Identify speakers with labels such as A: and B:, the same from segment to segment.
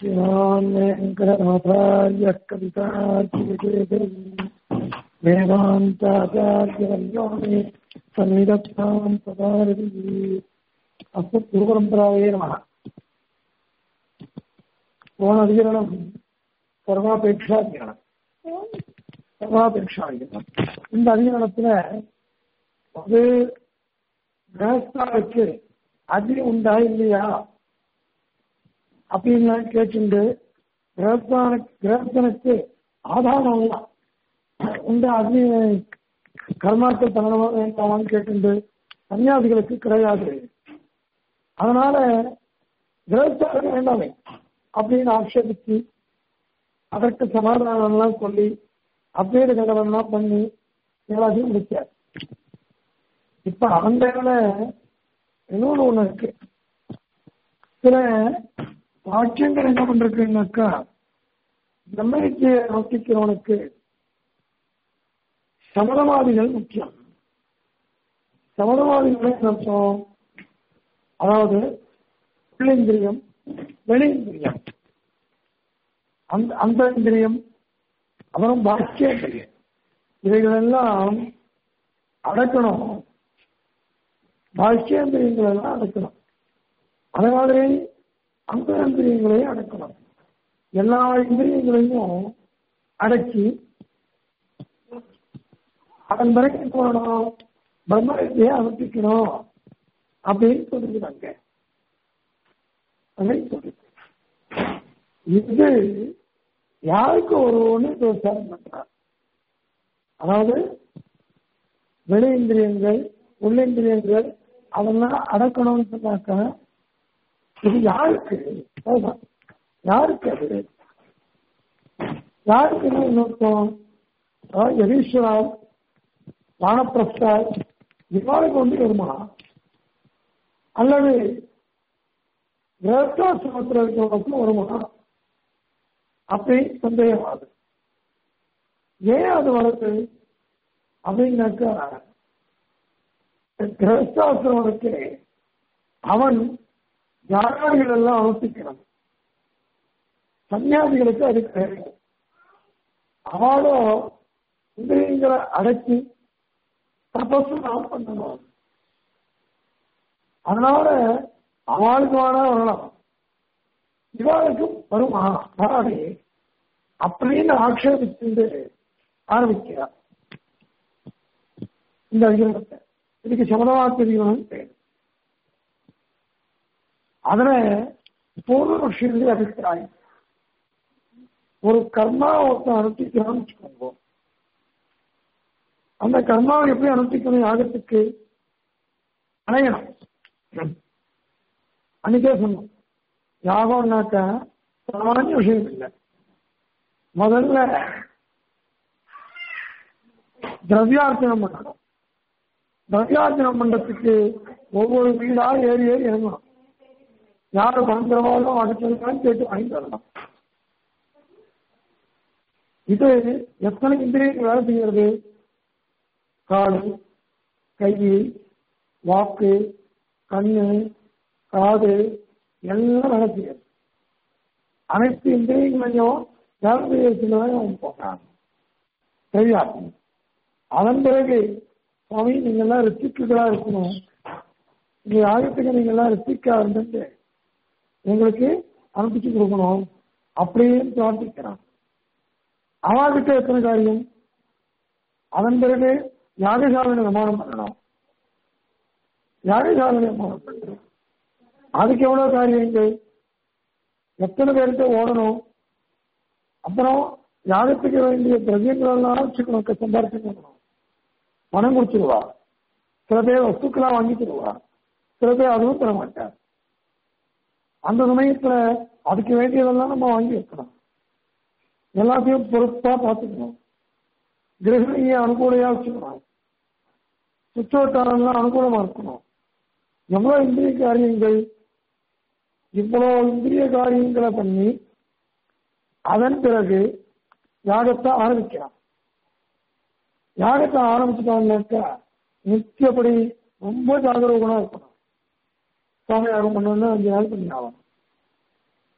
A: श्रीमान् वेङ्कटनाथार्यः कवितार्किकेतरी वेदान्ताचार्यवर्यो मे सन्निधत्तां सदारतिः अस्मत् गुरुपरम्परायै नमः போனதிகரணம் சர்வாபேட்சாதிகரணம் சர்வாபேட்சாதிகரணம் இந்த அதிகரணத்துல அது கிரகஸ்தாவுக்கு அக்னி உண்டா இல்லையா அப்படின்னு கேட்டுண்டு கிரகஸ்தான கிரகஸ்தனுக்கு ஆதாரம் உண்டு அக்னி கர்மாக்கள் பண்ணணுமா வேண்டாமான்னு கேட்டுண்டு சன்னியாசிகளுக்கு கிடையாது அதனால கிரகஸ்தானுக்கு வேண்டாமே அப்படின்னு ஆட்சேபிச்சு அதற்கு சமாதானம்லாம் சொல்லி அப்டேட் கண்டனம்லாம் பண்ணி எல்லாத்தையும் முடிச்சார் இப்ப அந்த இன்னொன்று ஒண்ணு இருக்கு சில வாக்கியங்கள் என்ன பண்றதுன்னாக்கா பிரம்மவித்தியை நோக்கிக்கிறவனுக்கு சமதவாதிகள் முக்கியம் சமதவாதிகளை அர்த்தம் அதாவது உள்ளிந்திரியம் வெளியிந்திரியம் அந்த அந்த இந்திரியம் அப்புறம் பாக்கியந்திரியம் இவைகளெல்லாம் அடக்கணும் பாக்கியந்திரியங்கள் எல்லாம் அடக்கணும் அதே மாதிரி அந்த இந்திரியங்களையும் அடக்கணும் எல்லா இந்திரியங்களையும் அடக்கி அதன் பிறகு போகணும் பிரம்மத்தை அனுப்பிக்கணும் அப்படின்னு சொல்லிக்கிறாங்க இது யாருக்கு ஒரு ஒன்று விவசாயம் பண்றார் அதாவது வெளி இந்திரியங்கள் உள்ளிந்திரியங்கள் அதெல்லாம் அடக்கணும்னு சொன்னாக்கா இது யாருக்கு யாருக்கு அது யாருக்கு இன்னொருத்தம் யதீஸ்வரா வானப்பிரஸ்தார் இவாளுக்கு வந்து வருமா அல்லது கிரகஸ்தாசிரமத்தில் இருக்கிறவங்களுக்கு வருமா அப்படி சந்தேகமாகுது ஏன் அது வருது அப்படின்னாக்கா கிரகஸ்தாசிரமனுக்கு அவன் யாராடிகள் எல்லாம் அனுப்பிக்கணும் சன்னியாசிகளுக்கு அது கிடையாது அவளோ இந்திரியங்களை அடக்கி தபசு நாம் பண்ணணும் அதனால அவளுக்கு வேணா வரலாம் இவாளுக்கு வருமா வராதே அப்படின்னு ஆட்சேபித்து ஆரம்பிக்கிறார் இந்த அதிகாரத்தை இதுக்கு சமதவாத்திரிகளும் பேர் அதுல பூர்வபக்ஷியுடைய அபிப்பிராயம் ஒரு கர்மா ஒருத்தன் அனுப்பிக்கணும்னு வச்சுக்கோங்க அந்த கர்மாவை எப்படி அனுப்பிக்கணும் யாகத்துக்கு அணையணும் அன்னைக்கே சொன்னோம் யாகம்னாக்க சாமானிய விஷயம் இல்லை முதல்ல திரவியார்த்தனம் பண்ணணும் திரவியார்த்தனம் பண்றதுக்கு ஒவ்வொரு வீடா ஏறி ஏறி இறங்கணும் யாரு பணந்திரவாதம் அடுத்ததுதான் கேட்டு வாங்கி வரலாம் இது எத்தனை இந்திரியங்கள் வேலை செய்கிறது காடு கை வாக்கு கண்ணு காது எல்லாம் வேலை செய்யாது அனைத்து இந்திரியங்களையும் வேலை செய்யறதுலதான் அவன் போகிறான் தெரியாது அதன் பிறகு சுவாமி நீங்க எல்லாம் ரித்திக்குகளா இருக்கணும் இந்த யாகத்துக்கு நீங்க எல்லாம் ரித்திக்கா இருந்துட்டு உங்களுக்கு அனுப்பிச்சு கொடுக்கணும் அப்படின்னு பிரார்த்திக்கிறான் அவகிட்ட எத்தனை காரியம் அதன் பிறகு யாகசாலை நிர்மாணம் பண்ணணும் யாகசாலை நிர்மாணம் பண்ணணும் அதுக்கு எவ்வளவு காரியங்கள் எத்தனை பேருக்கு ஓடணும் அப்புறம் யாகத்துக்கு வேண்டிய திரவியங்களெல்லாம் வச்சுக்கணும் சம்பாரிச்சுக்கணும் பணம் கொடுத்துருவா சில பேர் வஸ்துக்கெல்லாம் வாங்கி தருவா சில பேர் அதுவும் தர மாட்டார் அந்த சமயத்துல அதுக்கு வேண்டியதெல்லாம் நம்ம வாங்கி வைக்கணும் எல்லாத்தையும் பொறுப்பா பார்த்துக்கணும் கிரகணியை அனுகூலையா வச்சுக்கணும் சுற்றோட்டாரெல்லாம் அனுகூலமா இருக்கணும் எவ்வளவு இந்திரிய காரியங்கள் இவ்வளவு இந்திரிய காரியங்களை பண்ணி அதன் பிறகு யாகத்தை ஆரம்பிக்கிறான் யாகத்தை ஆரம்பிச்சுட்டாங்கன்னாக்கா நித்தியப்படி ரொம்ப ஜாகரூகனா இருக்கணும் சுவாமி யாகம் பண்ணணும்னா அஞ்சு நாள் பண்ணி ஆகணும்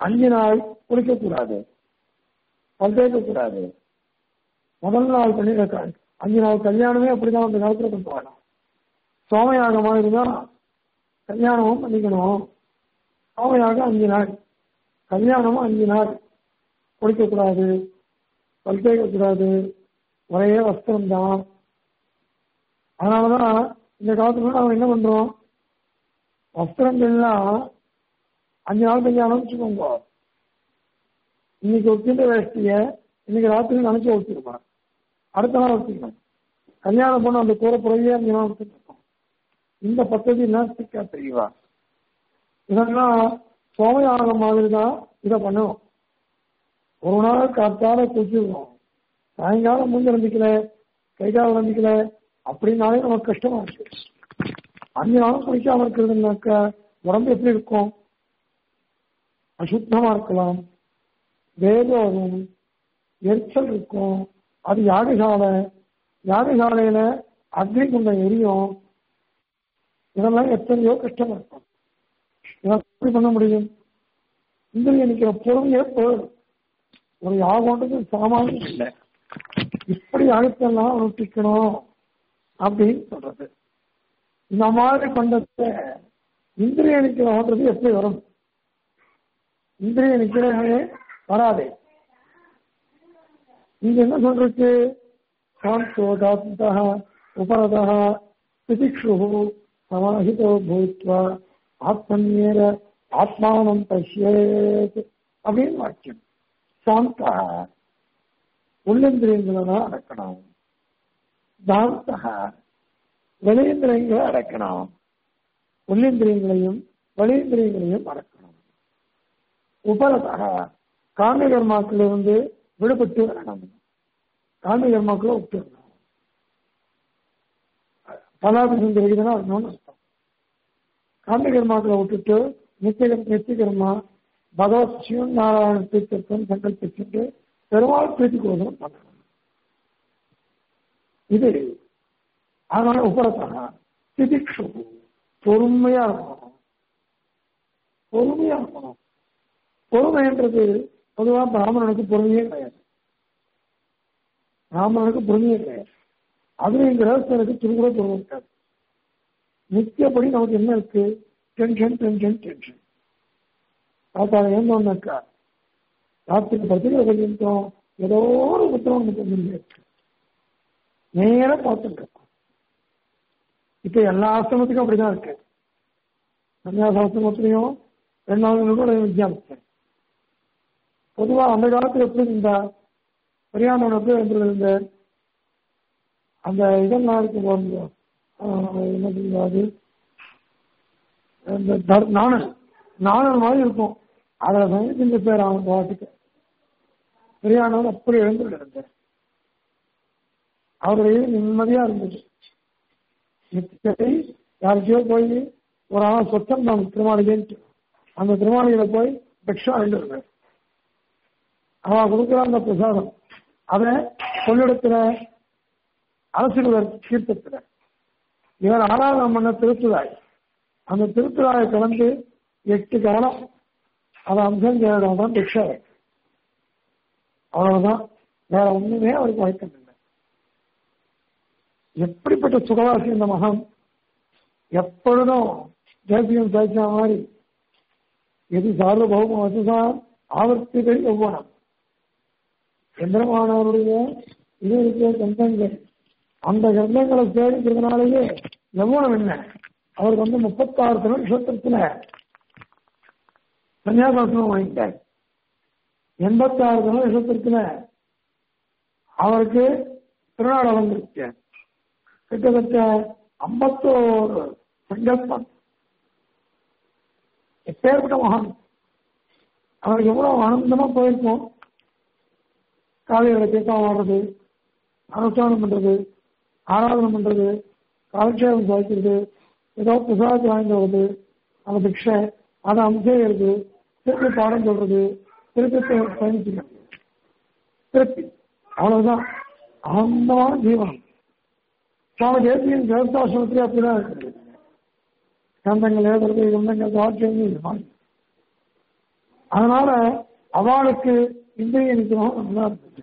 A: அஞ்சு நாள் குளிக்கக்கூடாது பல் தேய்க்கக்கூடாது முதல் நாள் பண்ணிருக்க அஞ்சு நாள் கல்யாணமே அப்படிதான் அந்த காலத்துல கொண்டு வரலாம் சோமயாகமா இருந்தா கல்யாணமும் பண்ணிக்கணும் சோமயாக அஞ்சு நாள் கல்யாணமும் அஞ்சு நாள் குளிக்கக்கூடாது பல் தேய்க்கக்கூடாது ஒரே வஸ்திரம் தான் அதனாலதான் இந்த காலத்துல நம்ம என்ன பண்றோம் வஸ்திரங்கள்லாம் அஞ்சு நாள் கல்யாணம் வச்சுக்கோங்க இன்னைக்கு ஒத்திந்த வேஷ்டிய இன்னைக்கு ராத்திரி நினைச்சு ஒத்திருப்பான் அடுத்த நாள் ஒத்திக்கணும் கல்யாணம் பண்ண அந்த கூரை புறையே அஞ்சு நாள் ஒத்திருக்கோம் இந்த பദ്ധதி நாஸ்திக்கா தெரியவா இதெல்லாம் சோமயானம் மாதிரி தான் இதை பண்ணணும் ஒரு நாள் காத்தால குளிச்சிருக்கோம் சாயங்காலம் மூஞ்சி நம்பிக்கல கை கால் நம்பிக்கல அப்படின்னாலே நமக்கு கஷ்டமா இருக்கு அஞ்சு நாளும் குளிக்காம இருக்கிறதுனாக்கா உடம்பு எப்படி இருக்கும் அசுத்தமா இருக்கலாம் வேகம் வரும் எரிச்சல் இருக்கும் அது யாகசாலை யாகசாலையில அக்னி குண்டம் எரியும் இதெல்லாம் எத்தனையோ கஷ்டமா இருக்கும் இதெல்லாம் எப்படி பண்ண முடியும் இந்திரிய நிக்கிற பொறுமையே போயிடும் ஒரு யாகம்ன்றது சாமானியம் இல்லை இப்படி அழுத்தெல்லாம் அனுஷ்டிக்கணும் அப்படின்னு சொல்றது இந்த மாதிரி பண்றத இந்திரிய நிக்கிறோன்றது எப்படி வரும் இந்திரிய நிக்கிறவே வராதே இங்க என்ன சொல்றது சாந்தோதாத்மதா உபரதா திதிக்ஷு சமாஹிதோ பூத்வா ஆத்மன்யேர ஆத்மானம் பசியேத் அப்படின்னு வாக்கியம் சாந்தா உள்ளந்திரியங்களை தான் அடக்கணும் தாந்தா வெளியந்திரியங்களை அடக்கணும் உள்ளிந்திரியங்களையும் வெளியந்திரியங்களையும் அடக்கணும் உபரதா காமிய கர்மாக்கள் இருந்து விடுபட்டு வரணும் காமிய கர்மாக்களை விட்டு வரணும் பலாபி சுந்தரிக்குதுன்னா வரணும்னு அர்த்தம் காமிய கர்மாக்களை விட்டுட்டு நித்திய நித்திய கர்மா பகவத் சிவன் நாராயண தீர்த்தம் சங்கல்பிச்சுட்டு பெருமாள் பிரீத்தி கோசம் பண்ணணும் இது அதனால உபரத்தக திதிக்ஷு பொறுமையா இருக்கணும் பொறுமையா இருக்கணும் பொறுமைன்றது பொதுவா பிராமணனுக்கு பொறுமையே கிடையாது பிராமணனுக்கு பொறுமையே கிடையாது அதுலயும் கிரகஸ்தனுக்கு திருக்குற பொறுமை இருக்காது நித்தியப்படி நமக்கு என்ன இருக்கு டென்ஷன் டென்ஷன் டென்ஷன் பார்த்தால ஏந்தோம்னாக்கா ராத்திரி பத்திரிகை பர்யந்தம் ஏதோ ஒரு புத்தகம் நமக்கு வந்து இருக்கு நேர பார்த்துட்டு இருக்கோம் இப்ப எல்லா ஆசிரமத்துக்கும் அப்படிதான் இருக்கு சன்னியாச ஆசிரமத்திலையும் ரெண்டாவது கூட வித்தியாசம் பொதுவா அந்த காலத்துல எப்படி இருந்தா பெரியாண்டவன் எப்படி இருந்திருந்த அந்த இதெல்லாம் இருக்கு பாருங்க என்ன சொல்லுவாது இந்த நாணல் நாணல் மாதிரி இருக்கும் அதில் சமயத்தின் பேர் அவன் பாட்டுக்கு பெரியானவன் அப்படி எழுந்துட்டு இருந்தார் அவருடைய நிம்மதியா இருந்தது நித்தியத்தை யாருக்கையோ போய் ஒரு ஆள் சொத்தம் தான் திருமாளிகைன்ட்டு அந்த திருமாளிகையில போய் பிக்ஷா எழுதுறது அவன் கொடுக்குற அந்த பிரசாதம் அதை கொள்ளிடத்துல அரசியல் தீர்த்தத்துல இவர் ஆராதனை பண்ண திருத்துதாய் அந்த திருத்துதாயை கலந்து எட்டு காலம் அதை அம்சம் செய்யறவங்க தான் பிக்ஷா அவ்வளவுதான் வேற ஒண்ணுமே அவருக்கு வாய்க்கம் இல்லை எப்படிப்பட்ட சுகவாசி இந்த மகன் எப்பொழுதும் தேசியம் சாய்ச்சா மாதிரி எது சார்வபௌம வசுதான் ஆவர்த்திகள் எவ்வளம் எந்திரமானவருடைய இது இருக்கிற கந்தங்கள் அந்த கந்தங்களை சேமிக்கிறதுனாலேயே எவ்வளவு என்ன அவருக்கு வந்து முப்பத்தாறு திருநட்சத்திரத்துல சன்னியாசாசனம் வாங்கிட்டார் எண்பத்தாறு திருநட்சத்திரத்துல அவருக்கு திருநாடு வந்திருக்கு கிட்டத்தட்ட ஐம்பத்தோரு சங்கல்பம் எப்பேற்பட்ட மகான் அவருக்கு எவ்வளவு ஆனந்தமா போயிருக்கும் காலையில தீர்த்தம் ஆடுறது அனுஷ்டானம் பண்றது ஆராதனை பண்றது காலட்சேபம் சாய்க்கிறது ஏதோ பிரசாதத்தை வாங்கிட்டு வருது அந்த பிக்ஷை அதை அம்சேகிறது திருப்பி பாடம் சொல்றது திருப்பி பயணிச்சுக்கிறது திருப்பி அவ்வளவுதான் ஆனந்தமான ஜீவனம் சுவாமி தேசியின் கிரகஸ்தாசிரமத்திலே அப்படிதான் இருக்குது கந்தங்கள் ஏதுறது கந்தங்கள் வாக்கியங்கள் இது மாதிரி அதனால அவளுக்கு இந்திரிய நிச்சயம் நல்லா இருந்துச்சு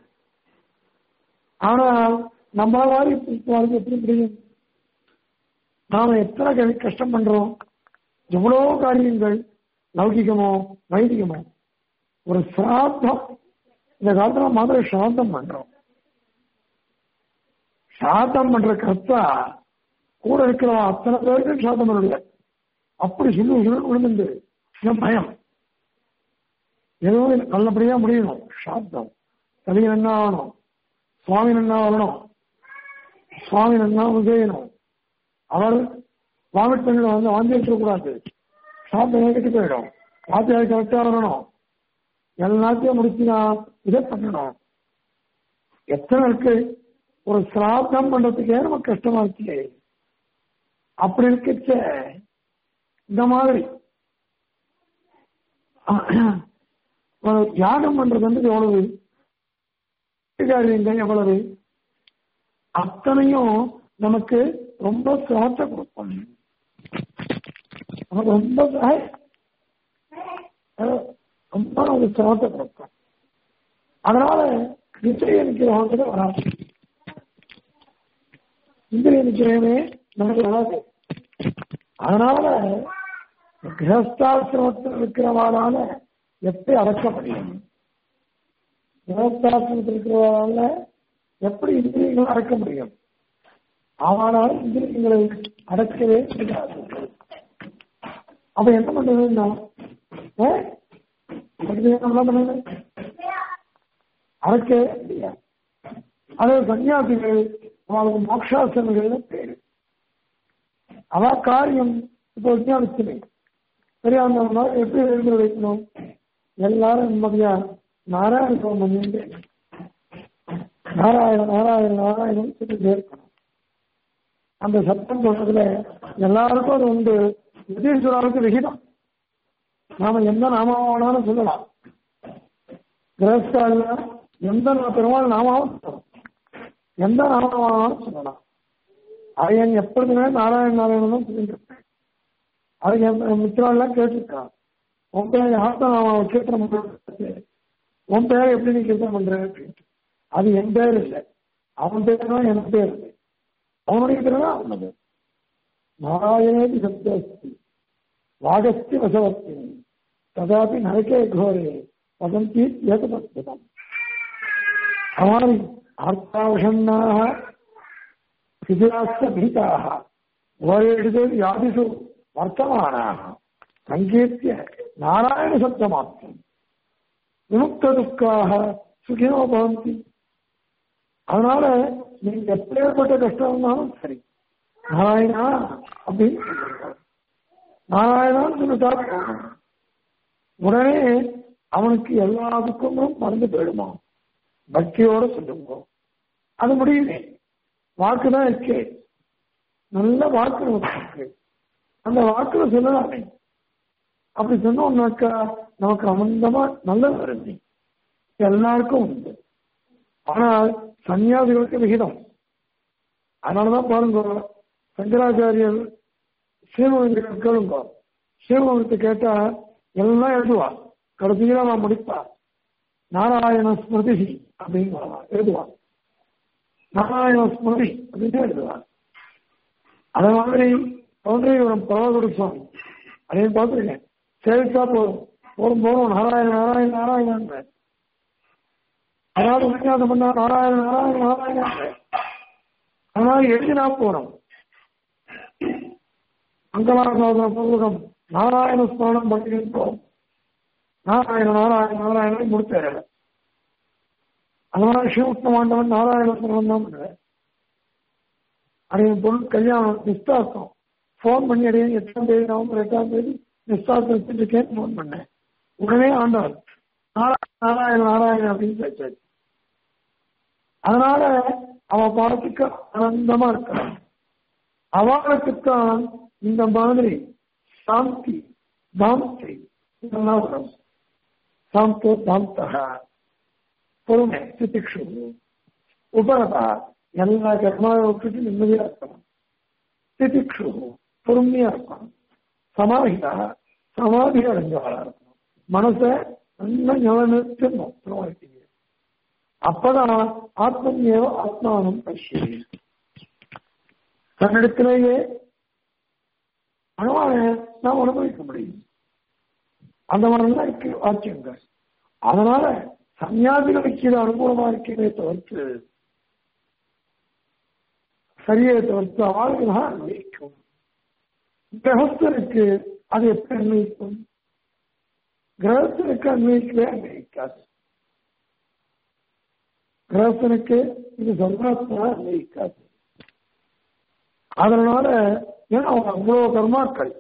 A: ஆனால் நம்ம மாதிரி வாழ்க்கை எப்படி முடியும் நாம எத்தனை க- கஷ்டம் பண்றோம் எவ்வளவோ காரியங்கள் லௌகிகமோ வைதிகமோ ஒரு சிராத்தம் இந்த காலத்துல மாதிரி சிராத்தம் பண்றோம் சாத்தம் பண்ற கர்த்தா கூட இருக்கிறவன் அத்தனை பேருக்கு சாத்தம் பண்ணல அப்படி சொல்லி சொல்லி விழுந்து என் பயம் எதுவும் நல்லபடியா முடியணும் சாத்தம் கவி நன்னா ஆகணும் சுவாமி நன்னா வரணும் சுவாமி நன்னா செய்யணும் அவர் வாமிட் பண்ணி வந்து வாந்தி இருக்கக்கூடாது சாப்பிட்டு கெட்டு போயிடும் வாத்தியார் கரெக்டா வரணும் எல்லாத்தையும் முடிச்சுனா இதை பண்ணணும் எத்தனை இருக்கு ஒரு சிராத்தம் பண்றதுக்கே நமக்கு கஷ்டமா இருக்கு அப்படி இருக்கச்ச இந்த மாதிரி ஒரு யாகம் பண்றது வந்து எவ்வளவு காரியங்கள் எவ்வளவு அத்தனையும் நமக்கு ரொம்ப சிரமத்தை கொடுக்கும் நமக்கு ரொம்ப அஹ், அஹ், ரொம்ப நமக்கு சிரமத்தை கொடுக்கும் அதனால இந்திரிய நிக்கிறவங்க வராது இந்திரிய நிக்கிறவனே நமக்கு வராது அதனால கிரகஸ்தாசிரமத்தில் இருக்கிறவாளால எப்படி அடக்க முடியும் கிரகஸ்தாசிரமத்தில் இருக்கிறவாளால எப்படி இந்திரியங்களை அடக்க முடியும் அவனால் இந்திரியங்களை அடக்கவே முடியாது அப்ப என்ன பண்றதுன்னா அஹ், அதுக்கு என்ன பண்ணது அடக்கவே முடியாது அது சன்னியாசிகள் அவளுக்கு மோட்சாசனங்கள்னு பேரு அவ காரியம் இப்போ விஞ்ஞானிச்சுமே சரியா அந்த எப்படி எழுந்து வைக்கணும் எல்லாரும் நிம்மதியா நாராயண சுவாமி பண்ணிட்டு நாராயண நாராயண நாராயணம் சொல்லிட்டே இருக்கணும் அந்த சத்தம் சொல்றதுல எல்லாருக்கும் அது உண்டு யுதீஸ்வராவுக்கு விகிதம் நாம எந்த நாமாவானாலும் சொல்லலாம் கிரகஸ்தால எந்த நா- பெருமாள் நாமாவும் சொல்லலாம் எந்த நாமாவானாலும் சொல்லலாம் அது என் எப்பொழுதுமே நாராயண நாராயணன் தான் சொல்லிட்டு இருப்பேன் அது என் மித்திராலாம் கேட்டிருக்கான் உன் பேர் யார்தான் அவன் கீர்த்தனம் பண்றது உன் பேரை எப்படி நீ கீர்த்தனம் பண்ற அப்படின்ட்டு அது என் பேர் இல்லை அவன் பேர் தான் என் பேர் இல்லை அவனுடைய பேர் தான் அவனது நாராயணேதி சத்யஸ்தி வாகஸ்தி வசவஸ்தி ததாபி நரகே கோரே வதந்தி ஏகமத்புதம் அவன் ஆர்த்தாவசன்னாக சிதிராஸ்த பீதாக ஓரேடுதே வியாதிசு வர்த்தமானாக சங்கீர்த்திய நாராயண சப்தமாப்தம் விமுக்த துக்காக சுகினோ பவந்தி அதனால நீங்க எப்பேற்பட்ட கஷ்டம் இருந்தாலும் சரி நாராயணா அப்படின்னு சொல்லுங்க. நாராயணான்னு சொல்லிட்டா போதும். உடனே அவனுக்கு எல்லா துக்கமும் மறந்து போயிடுமா பக்தியோட சொல்லுங்க அது முடியுமே வாக்கு தான் இருக்கு நல்ல வாக்கு நமக்கு இருக்கு அந்த வாக்குல சொல்லலாமே அப்படி சொன்னோம்னாக்கா நமக்கு அமந்தமா நல்லது வருது எல்லாருக்கும் உண்டு ஆனால் சன்னியாசிகளுக்கு விகிதம் அதனாலதான் பாருங்க சங்கராச்சாரியர் ஸ்ரீமந்திர கேளுங்க ஸ்ரீமந்திரத்தை கேட்டா எல்லாம் எழுதுவா கடைசியில நான் முடிப்பா நாராயண ஸ்மிருதி அப்படின்னு எழுதுவா நாராயண ஸ்மிருதி அப்படின்னு எழுதுவா அதே மாதிரி பவுண்டரிபுரம் பரவகுடி சுவாமி அதையும் பார்த்துருக்கேன் சேவிச்சா போதும் போதும் போதும் நாராயண நாராயண நாராயணன் அதாவது விஞ்ஞானம் பண்ணா நாராயண நாராயண நாராயணன் அதனால எழுதினா போறோம் அங்கலாசாதன பூர்வகம் நாராயண ஸ்நானம் பண்ணிருக்கோம் நாராயண நாராயண நாராயணன் முடித்தாரு அதனால சிவகுமாண்டவன் நாராயண ஸ்நானம் தான் பண்ணுவேன் அடையும் பொருள் கல்யாணம் நிஸ்தார்த்தம் ஃபோன் பண்ணி அடையும் எட்டாம் தேதி நவம்பர் எட்டாம் தேதி நிஸ்தார்த்தம் வச்சுருக்கேன் ஃபோன் பண்ணேன் உடனே ஆண்டவர் நாராயண நாராயண நாராயண அப்படின்னு பேசாச்சு அதனால அவ பாடத்துக்கு ஆனந்தமா இருக்கான் அவளுக்குத்தான் இந்த மாதிரி சாந்தி தாந்தி இதெல்லாம் வரும் சாந்தோ தாந்தகா பொறுமை திதிக்ஷு உபரதா எல்லா கர்மாவை விட்டுட்டு நிம்மதியா இருக்கணும் திதிக்ஷு பொறுமையா இருக்கணும் சமாதிதா சமாதி அடைஞ்சவாளா இருக்கணும் மனசை நல்லா நிலநிறுத்தணும் திருவாழ்க்கையை அப்பதான் ஆத்மன்யேவ ஆத்மானம் பசி தன்னிடத்திலேயே அனுமான நாம் அனுபவிக்க முடியும் அந்த மாதிரிலாம் இருக்கு வாக்கியங்கள் அதனால சன்னியாசிகளுக்கு இது அனுகூலமா இருக்கிறதே தவிர்த்து சரியை தவிர்த்து ஆளுகளாக அன்வயிக்கும் கிரகஸ்தனுக்கு அது எப்படி அன்வயிக்கும் கிரகஸ்தனுக்கு அன்வயிக்கவே அன்வயிக்காது கிரகஸ்தனுக்கு இது சர்வாத்மா அன்வயிக்காது அதனால ஏன்னா அவங்க அவ்வளவு கர்மாக்கள்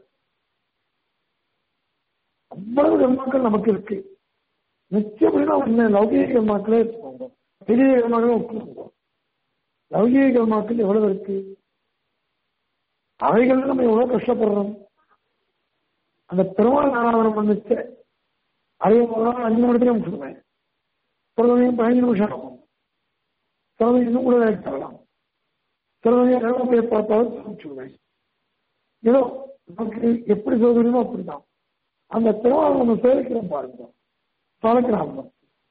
A: அவ்வளவு கர்மாக்கள் நமக்கு இருக்கு நிச்சயப்படினா ஒண்ணு லௌகிக கர்மாக்களே எடுத்துக்கோங்க பெரிய கர்மாக்களே ஒப்புக்கோங்க லௌகிக கர்மாக்கள் எவ்வளவு இருக்கு அவைகள் நம்ம எவ்வளவு கஷ்டப்படுறோம் அந்த பெருமாள் ஆராதனம் பண்ணிச்சு அதே போல அஞ்சு நிமிடத்துல முடிச்சுடுவேன் சிலவங்க பதினஞ்சு நிமிஷம் ஆகும் சிலவங்க இன்னும் கூட லேட் ஆகலாம் சிலவங்க நேரம் போய் பார்த்தாலும் முடிச்சுடுவேன் ஏதோ நமக்கு எப்படி சௌகரியமோ அப்படிதான் அந்த திருவாரூர் நம்ம சேவிக்கிறோம் பாருங்க சாலக்கிராமம்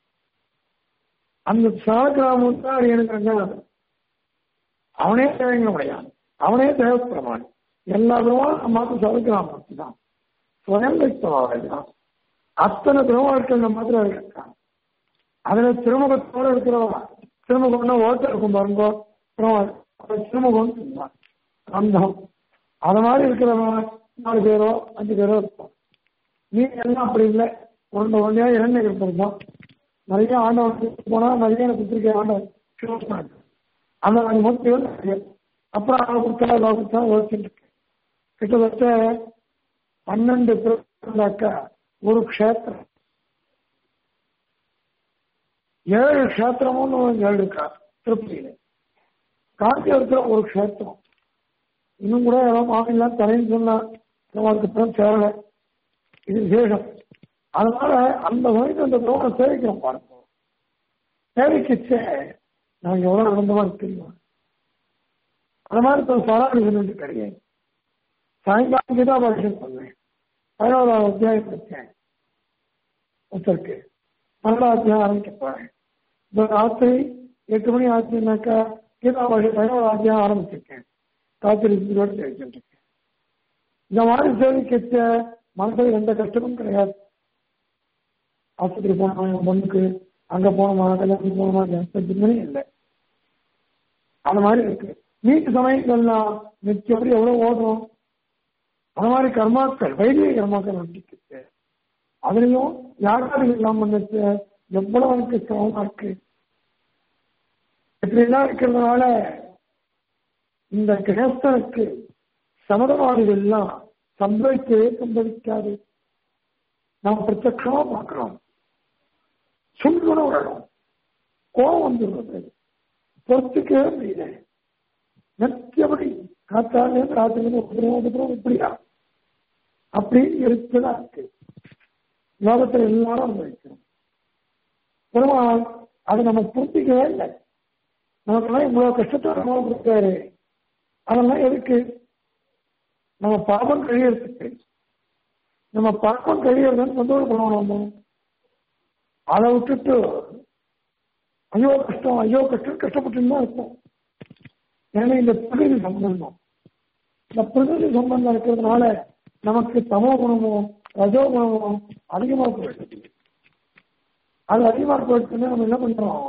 A: அந்த சாலக்கிராமம் தான் எனக்கு ரங்கநாதன் அவனே தேவைங்க முடியாது அவனே தேவப்பிரமாணி எல்லா திருவாரும் நம்ம சாலக்கிராமம் தான் சுயம் தான் அத்தனை திருவாழ்க்கள் நம்ம மாத்திரம் இருக்கான் அதுல திருமுகத்தோட இருக்கிறவா திருமுகம்னா ஓட்ட இருக்கும் பாருங்க திருமுகம் சொன்னான் அந்தம் அது மாதிரி இருக்கிறவன் நாலு பேரோ அஞ்சு பேரோ இருப்போம் நீ எல்லாம் அப்படி இல்லை ஒன்று ஒன்றா இரண்டு இருப்போம் நிறைய ஆண்டவன் போனா நிறைய எனக்கு கொடுத்துருக்கேன் ஆண்டவன் அந்த மாதிரி மொத்தம் நிறைய அப்புறம் அவன் கொடுத்தா அவன் கொடுத்தா யோசிச்சுட்டு இருக்கேன் கிட்டத்தட்ட பன்னெண்டு பேருந்தாக்கா ஒரு க்ஷேத்திரம் ஏழு க்ஷேத்திரமும் ஏழு இருக்கா திருப்பதியில காஞ்சிபுரத்துல ஒரு க்ஷேத்திரம் இன்னும் கூட ஏதோ மாநிலம் தலைன்னு சொன்னா அதுக்கப்புறம் சேரல இது விசேஷம் அதனால அந்த வயது அந்த துரோகம் சேவிக்கிறோம் பாருங்க சேவிக்கிச்ச நாங்க எவ்வளவு நடந்தமா தெரியும் அது மாதிரி இப்போ சராணி சொல்லிட்டு கிடையாது சாயங்காலம் கீதாபாஷன் பண்ணேன் பதினோராவது அத்தியாயம் படித்தேன் ஒருத்தருக்கு பன்னெண்டாவது அத்தியாயம் ஆரம்பிக்க போறேன் இப்போ ராத்திரி எட்டு மணி ஆச்சுனாக்கா கீதாபாஷன் பதினோராவது அத்தியாயம் ஆரம்பிச்சிருக்கேன் ராத்திரி இதோடு தெரிவிச்சுட்டு இருக்கேன் இந்த மாதிரி சேவிக்கிச்ச மனசுல எந்த கஷ்டமும் கிடையாது ஆஸ்பத்திரி போனோமா என் பொண்ணுக்கு அங்க போனோமா கல்யாணத்துக்கு போனோமா ஜனமே இல்லை அந்த மாதிரி இருக்கு வீட்டு சமயங்கள்லாம் நிச்சயப்படி எவ்வளவு ஓடுறோம் அந்த மாதிரி கர்மாக்கள் வைதிக கர்மாக்கள் நம்பிக்கை அதுலயும் யாராவது இல்லாம வந்துச்சு எவ்வளவு எனக்கு சிரமமா இருக்கு இப்படிலாம் இருக்கிறதுனால இந்த கிரகஸ்தனுக்கு சமதவாதிகள் எல்லாம் சம்பவிக்கவே சம்பவிக்காது நாம் பிரத்யட்சமா பார்க்கிறோம் சுண்குணம் வரணும் கோபம் வந்துடுறது பொறுத்துக்கவே முடியல நித்தியபடி காத்தாலே ராத்திரி உபதிரம் உபதிரம் இப்படியா அப்படி இருக்குதான் இருக்கு லோகத்தில் எல்லாரும் அனுபவிக்கிறோம் பெருமாள் அதை நம்ம புரிஞ்சிக்கவே இல்லை நமக்கெல்லாம் இவ்வளவு கஷ்டத்தை அனுபவம் கொடுத்தாரு அதெல்லாம் எதுக்கு நம்ம பாபம் கழியறதுக்கு நம்ம பாபம் கழியறதுன்னு சந்தோஷம் பண்ணணும் அதை விட்டுட்டு ஐயோ கஷ்டம் ஐயோ கஷ்டம் கஷ்டப்பட்டு தான் இருப்போம் ஏன்னா இந்த பிரகிருதி சம்பந்தம் இந்த பிரகிருதி சம்பந்தம் இருக்கிறதுனால நமக்கு தமோ குணமோ ரஜோ குணமோ அதிகமாக போயிடுது அது அதிகமாக போயிடுச்சுன்னா நம்ம என்ன பண்றோம்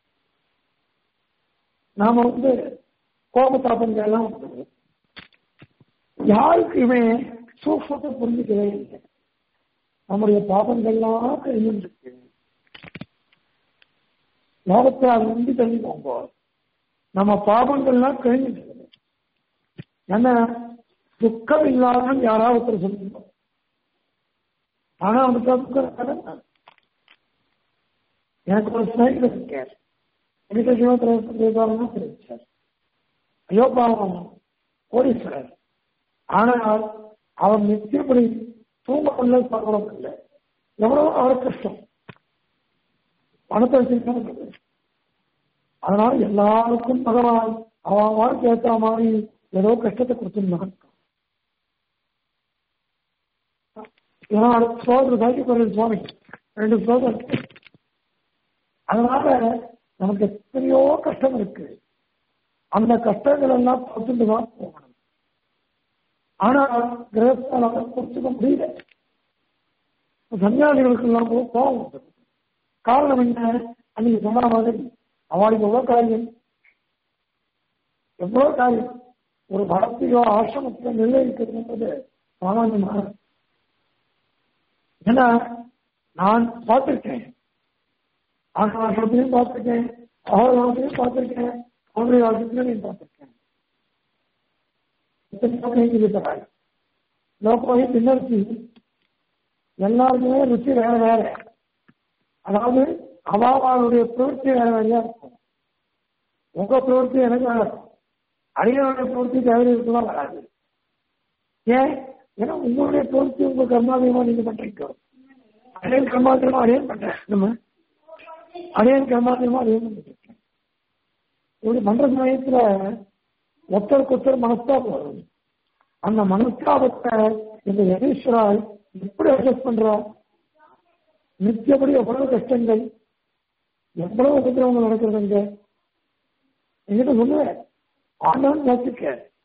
A: நாம வந்து கோப தாபங்கள் எல்லாம் வந்துடுது யாருக்குமே சூக்மத்தை புரிஞ்சுக்கவே இல்லை நம்முடைய பாபங்கள்லாம் கழிஞ்சிருக்கு லோகத்தை அது வந்து தள்ளி போங்க நம்ம பாபங்கள்லாம் கழிஞ்சிட்டு ஏன்னா துக்கம் இல்லாமல் யாராவது ஒருத்தர் சொல்லுங்க ஆனா அவனுக்கு துக்கம் எனக்கு ஒரு ஸ்நேகிதர் இருக்கார் எனக்கு சிவத்திரம் தெரிவிச்சார் ஐயோ பாவம் கோடீஸ்வரர் ஆனால் அவர் நிச்சயப்படி தூங்கவில்லை சாப்பிடவும் இல்லை எவ்வளவு அவருக்கு கஷ்டம் பணத்தை வச்சிருக்காங்க அதனால எல்லாருக்கும் பகவான் அவன் வாழ்க்கை ஏற்ற மாதிரி ஏதோ கஷ்டத்தை கொடுத்துருந்தான் இதெல்லாம் அடுத்த ஸ்லோகத்தில் சாய்க்க போறது சுவாமி ரெண்டு ஸ்லோகம் இருக்கு அதனால நமக்கு எத்தனையோ கஷ்டம் இருக்கு அந்த கஷ்டங்கள் எல்லாம் பார்த்துட்டு தான் போகணும் ஆனா கிரகஸ்தால புரிஞ்சுக்க முடியல சன்னியாசிகளுக்கு எல்லாம் கூட கோபம் வந்தது காரணம் என்ன அன்னைக்கு சொன்ன மாதிரி அவளுக்கு எவ்வளவு காரியம் எவ்வளவு காரியம் ஒரு வளர்த்தியோ ஆசிரமத்திலோ நிர்வகிக்கிறதுன்றது சாமானியமான ஏன்னா நான் பார்த்திருக்கேன் ஆசிரமத்திலையும் பார்த்திருக்கேன் அகோரத்திலையும் பார்த்திருக்கேன் அவருடைய வாழ்க்கையிலையும் பார்த்திருக்கேன் லோகோகி பின்னர்ச்சி எல்லாருக்குமே ருச்சி வேற வேற அதாவது அவாவாளுடைய பிரவൃத்தி வேற வேறையா இருக்கும் உங்க பிரவൃத்தி எனக்கு வேற இருக்கும் அடியனுடைய பிரவൃத்தி தேவை இருக்கலாம் வராது ஏன் ஏன்னா உங்களுடைய பிரவൃத்தி உங்க கர்மாதீயமா நீங்க பண்றீங்க அடையன் கர்மாதீயமா அடையன் பண்றேன் நம்ம அடையன் கர்மாதீயமா அடையன் பண்ணிருக்கேன் இப்படி பண்ற சமயத்துல ஒருத்தருக்கு ஒருத்தர் மனஸ்தாபம் வரும் அந்த மனஸ்தாபத்தை இந்த யதீஸ்வரால் எப்படி அட்ஜஸ்ட் பண்றா நித்தியபடி எவ்வளவு கஷ்டங்கள் எவ்வளவு உபதிரவங்கள் நடக்கிறது அங்க என்கிட்ட சொல்லுவேன் ஆண்டவன் யோசிக்க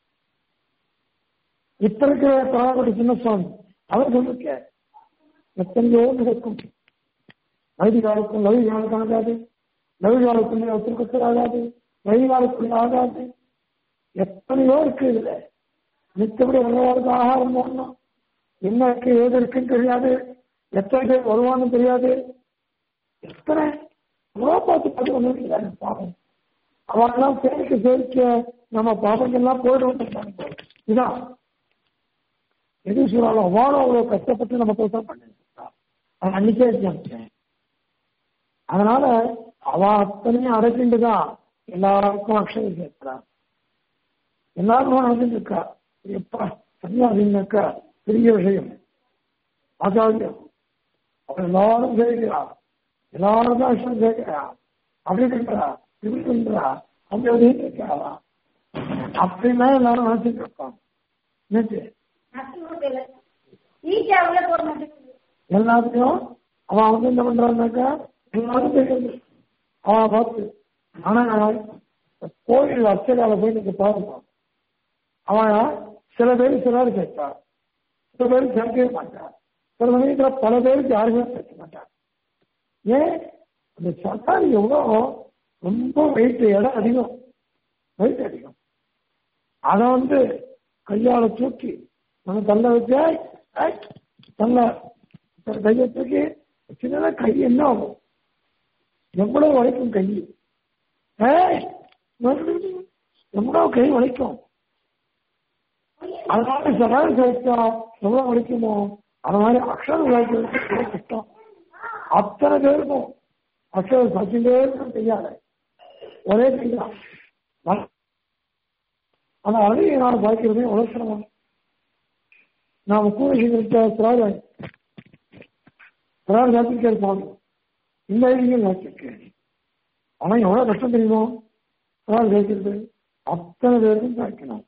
A: இப்ப இருக்கிற பராபடி சின்னசுவாமி அவர் சொல்லிருக்க எத்தனையோ நடக்கும் வைதிகாலுக்கும் லவிகாலுக்கு ஆகாது லவிகாலுக்குள்ளே ஒருத்தருக்கு ஆகாது வைதிகாலுக்குள்ளே ஆகாது எத்தனையோ இருக்கு இதுல நித்தபடி வரவாருக்கு ஆகாரம் போடணும் என்ன இருக்கு ஏது இருக்குன்னு தெரியாது எத்தனை பேர் வருவான்னு தெரியாது எத்தனை எவ்வளோ பார்த்து பார்த்து ஒன்றும் பாவம் அவெல்லாம் சேமிக்க சேமிக்க நம்ம பாவங்கள்லாம் போயிடுவோம் இதான் எது சொன்னாலும் அவ்வளோ அவ்வளோ கஷ்டப்பட்டு நம்ம போய் பண்ணிருக்கா அவன் அன்னைக்கே ஜாமிச்சேன் அதனால அவ அத்தனையும் அடைக்கிண்டு தான் எல்லாருக்கும் அக்ஷயம் சேர்க்கிறான் எல்லாருக்கும் நடந்துட்டு இருக்கா எப்பா சன்னியாசின்னாக்கா பெரிய விஷயம் ஆச்சாரியம் அவன் எல்லாரும் சேர்க்கிறா எல்லாரும் தான் விஷயம் சேர்க்கிறா அப்படி இருக்கிறா இப்படி இருக்கிறா அப்படி அப்படின்னு இருக்கிறா அப்படின்னா எல்லாரும் நினைச்சிட்டு இருப்பான் நினைச்சு எல்லாத்தையும் அவன் வந்து என்ன பண்றான்னாக்கா எல்லாரும் தெரியுது அவன் பார்த்து ஆனா கோயில் அர்ச்சகால போய் நீங்க பாருங்க அவன் சில பேர் சிலர் கேட்பார் சில பேர் சேர்க்கவே மாட்டார் சில சமயத்துல பல பேருக்கு யாருமே சேர்க்க மாட்டார் ஏன் அந்த சர்க்கார் எவ்வளோ ரொம்ப வெயிட் இடம் அதிகம் வெயிட் அதிகம் அதை வந்து கையால தூக்கி நம்ம தள்ள வச்சா தள்ள கையை தூக்கி சின்னதா கை என்ன ஆகும் எவ்வளவு வரைக்கும் கை எவ்வளவு கை வலிக்கும் அதனால சகாயம் சேர்த்தா எவ்வளவு வலிக்குமோ அது மாதிரி அக்ஷரம் விளையாடுறது ரொம்ப கஷ்டம் அத்தனை பேருக்கும் அக்ஷரம் சச்சிண்டே இருக்கும் கையால ஒரே கைதான் அந்த அழகிய நான் பார்க்கிறதே எவ்வளவு சிரமம் நாம் கூறுகின்ற சிராஜ் சிராஜ் ஜாத்திருக்கேன் சுவாமி இந்த ஐடியும் ஜாத்திருக்கேன் ஆனா எவ்வளவு கஷ்டம் தெரியுமோ சிராஜ் ஜாத்திருக்கு அத்தனை பேருக்கும் சாய்க்கணும்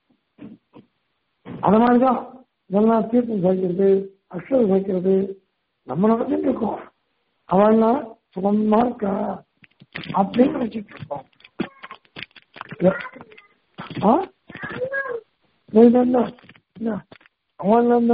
A: அது மாதிரிதான் இதெல்லாம் தீர்த்தம் சாய்க்கிறது அக்ஷரம் சாய்க்கிறது நம்ம நடந்துட்டு இருக்கோம் அவள்லாம் சுகமா இருக்கா அப்படின்னு நினைச்சிட்டு இருக்கோம் அவன்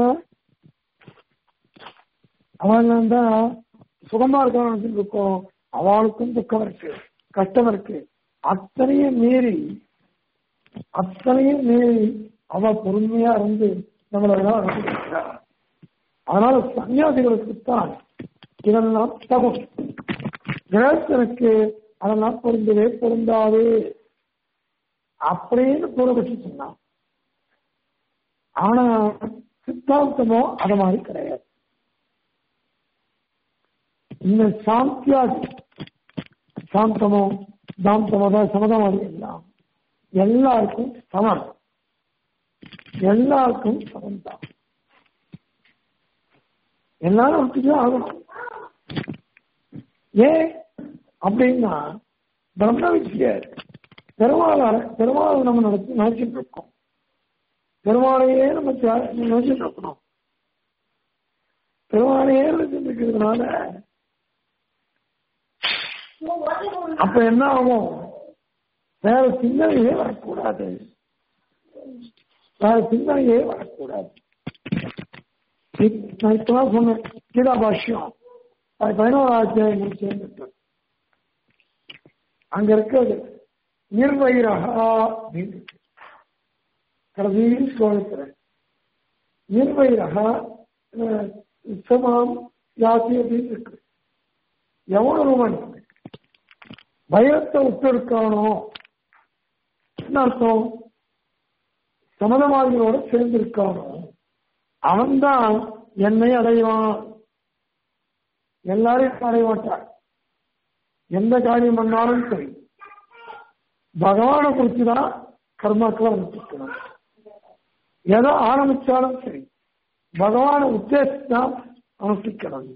A: அவன் தான் சுகமா இருக்கான்னு இருக்கோம் அவளுக்கும் துக்கம் இருக்கு கஷ்டம் இருக்கு அத்தனையும் மீறி அத்தனையும் மீறி அவ பொறுமையா இருந்து நம்மளெல்லாம் நடந்துக்கிறார் அதனால சன்னியாசிகளுக்கு தான் இதெல்லாம் தகும் கிரகஸ்தனுக்கு அதெல்லாம் பொருந்தவே பொருந்தாது அப்படின்னு பூர்வபட்சி சொன்னான் ஆனா சித்தாந்தமோ அது மாதிரி கிடையாது இந்த சாந்தியாதி சாந்தமோ தாந்தமோ சமதமாதி எல்லாம் எல்லாருக்கும் சமம் எல்லாருக்கும் சமம் தான் எல்லாரும் அப்படிதான் ஆகணும் ஏன் அப்படின்னா பிரம்ம வித்தியர் பெருமாள் பெருமாள் நம்ம நடத்தி நினைச்சிட்டு இருக்கோம் பெருமாளையே நம்ம நினைச்சிட்டு இருக்கணும் பெருமாளையே இருக்கிறதுனால அப்ப என்ன ஆகும் வேற சிந்தனையே வரக்கூடாது வேற சிந்தனையே வரக்கூடாது நான் இப்பதான் சொன்னேன் கீதா பாஷ்யம் அது பதினோரா அத்தியாயம் முடிச்சு அங்க இருக்கிறது நிர்வகிரகா அப்படின்னு இருக்கு. கடைசியில் ஸ்லோகத்துல நிர்வகிரகா சமாம் யாசி அப்படின்னு இருக்கு எவனொருவன் பயத்தை விட்டிருக்கானோ என்ன அர்த்தம் சமதவாதிகளோட சேர்ந்திருக்கானோ அவன்தான் என்னை அடைவான் எல்லாரையும் அடைய மாட்டான் எந்த காரியம் பண்ணாலும் சரி பகவானை குறித்து தான் கர்மாக்களை அனுப்பிக்கணும் எதை ஆரம்பிச்சாலும் சரி பகவானை உத்தேசித்து தான் அனுஷ்டிக்கணும்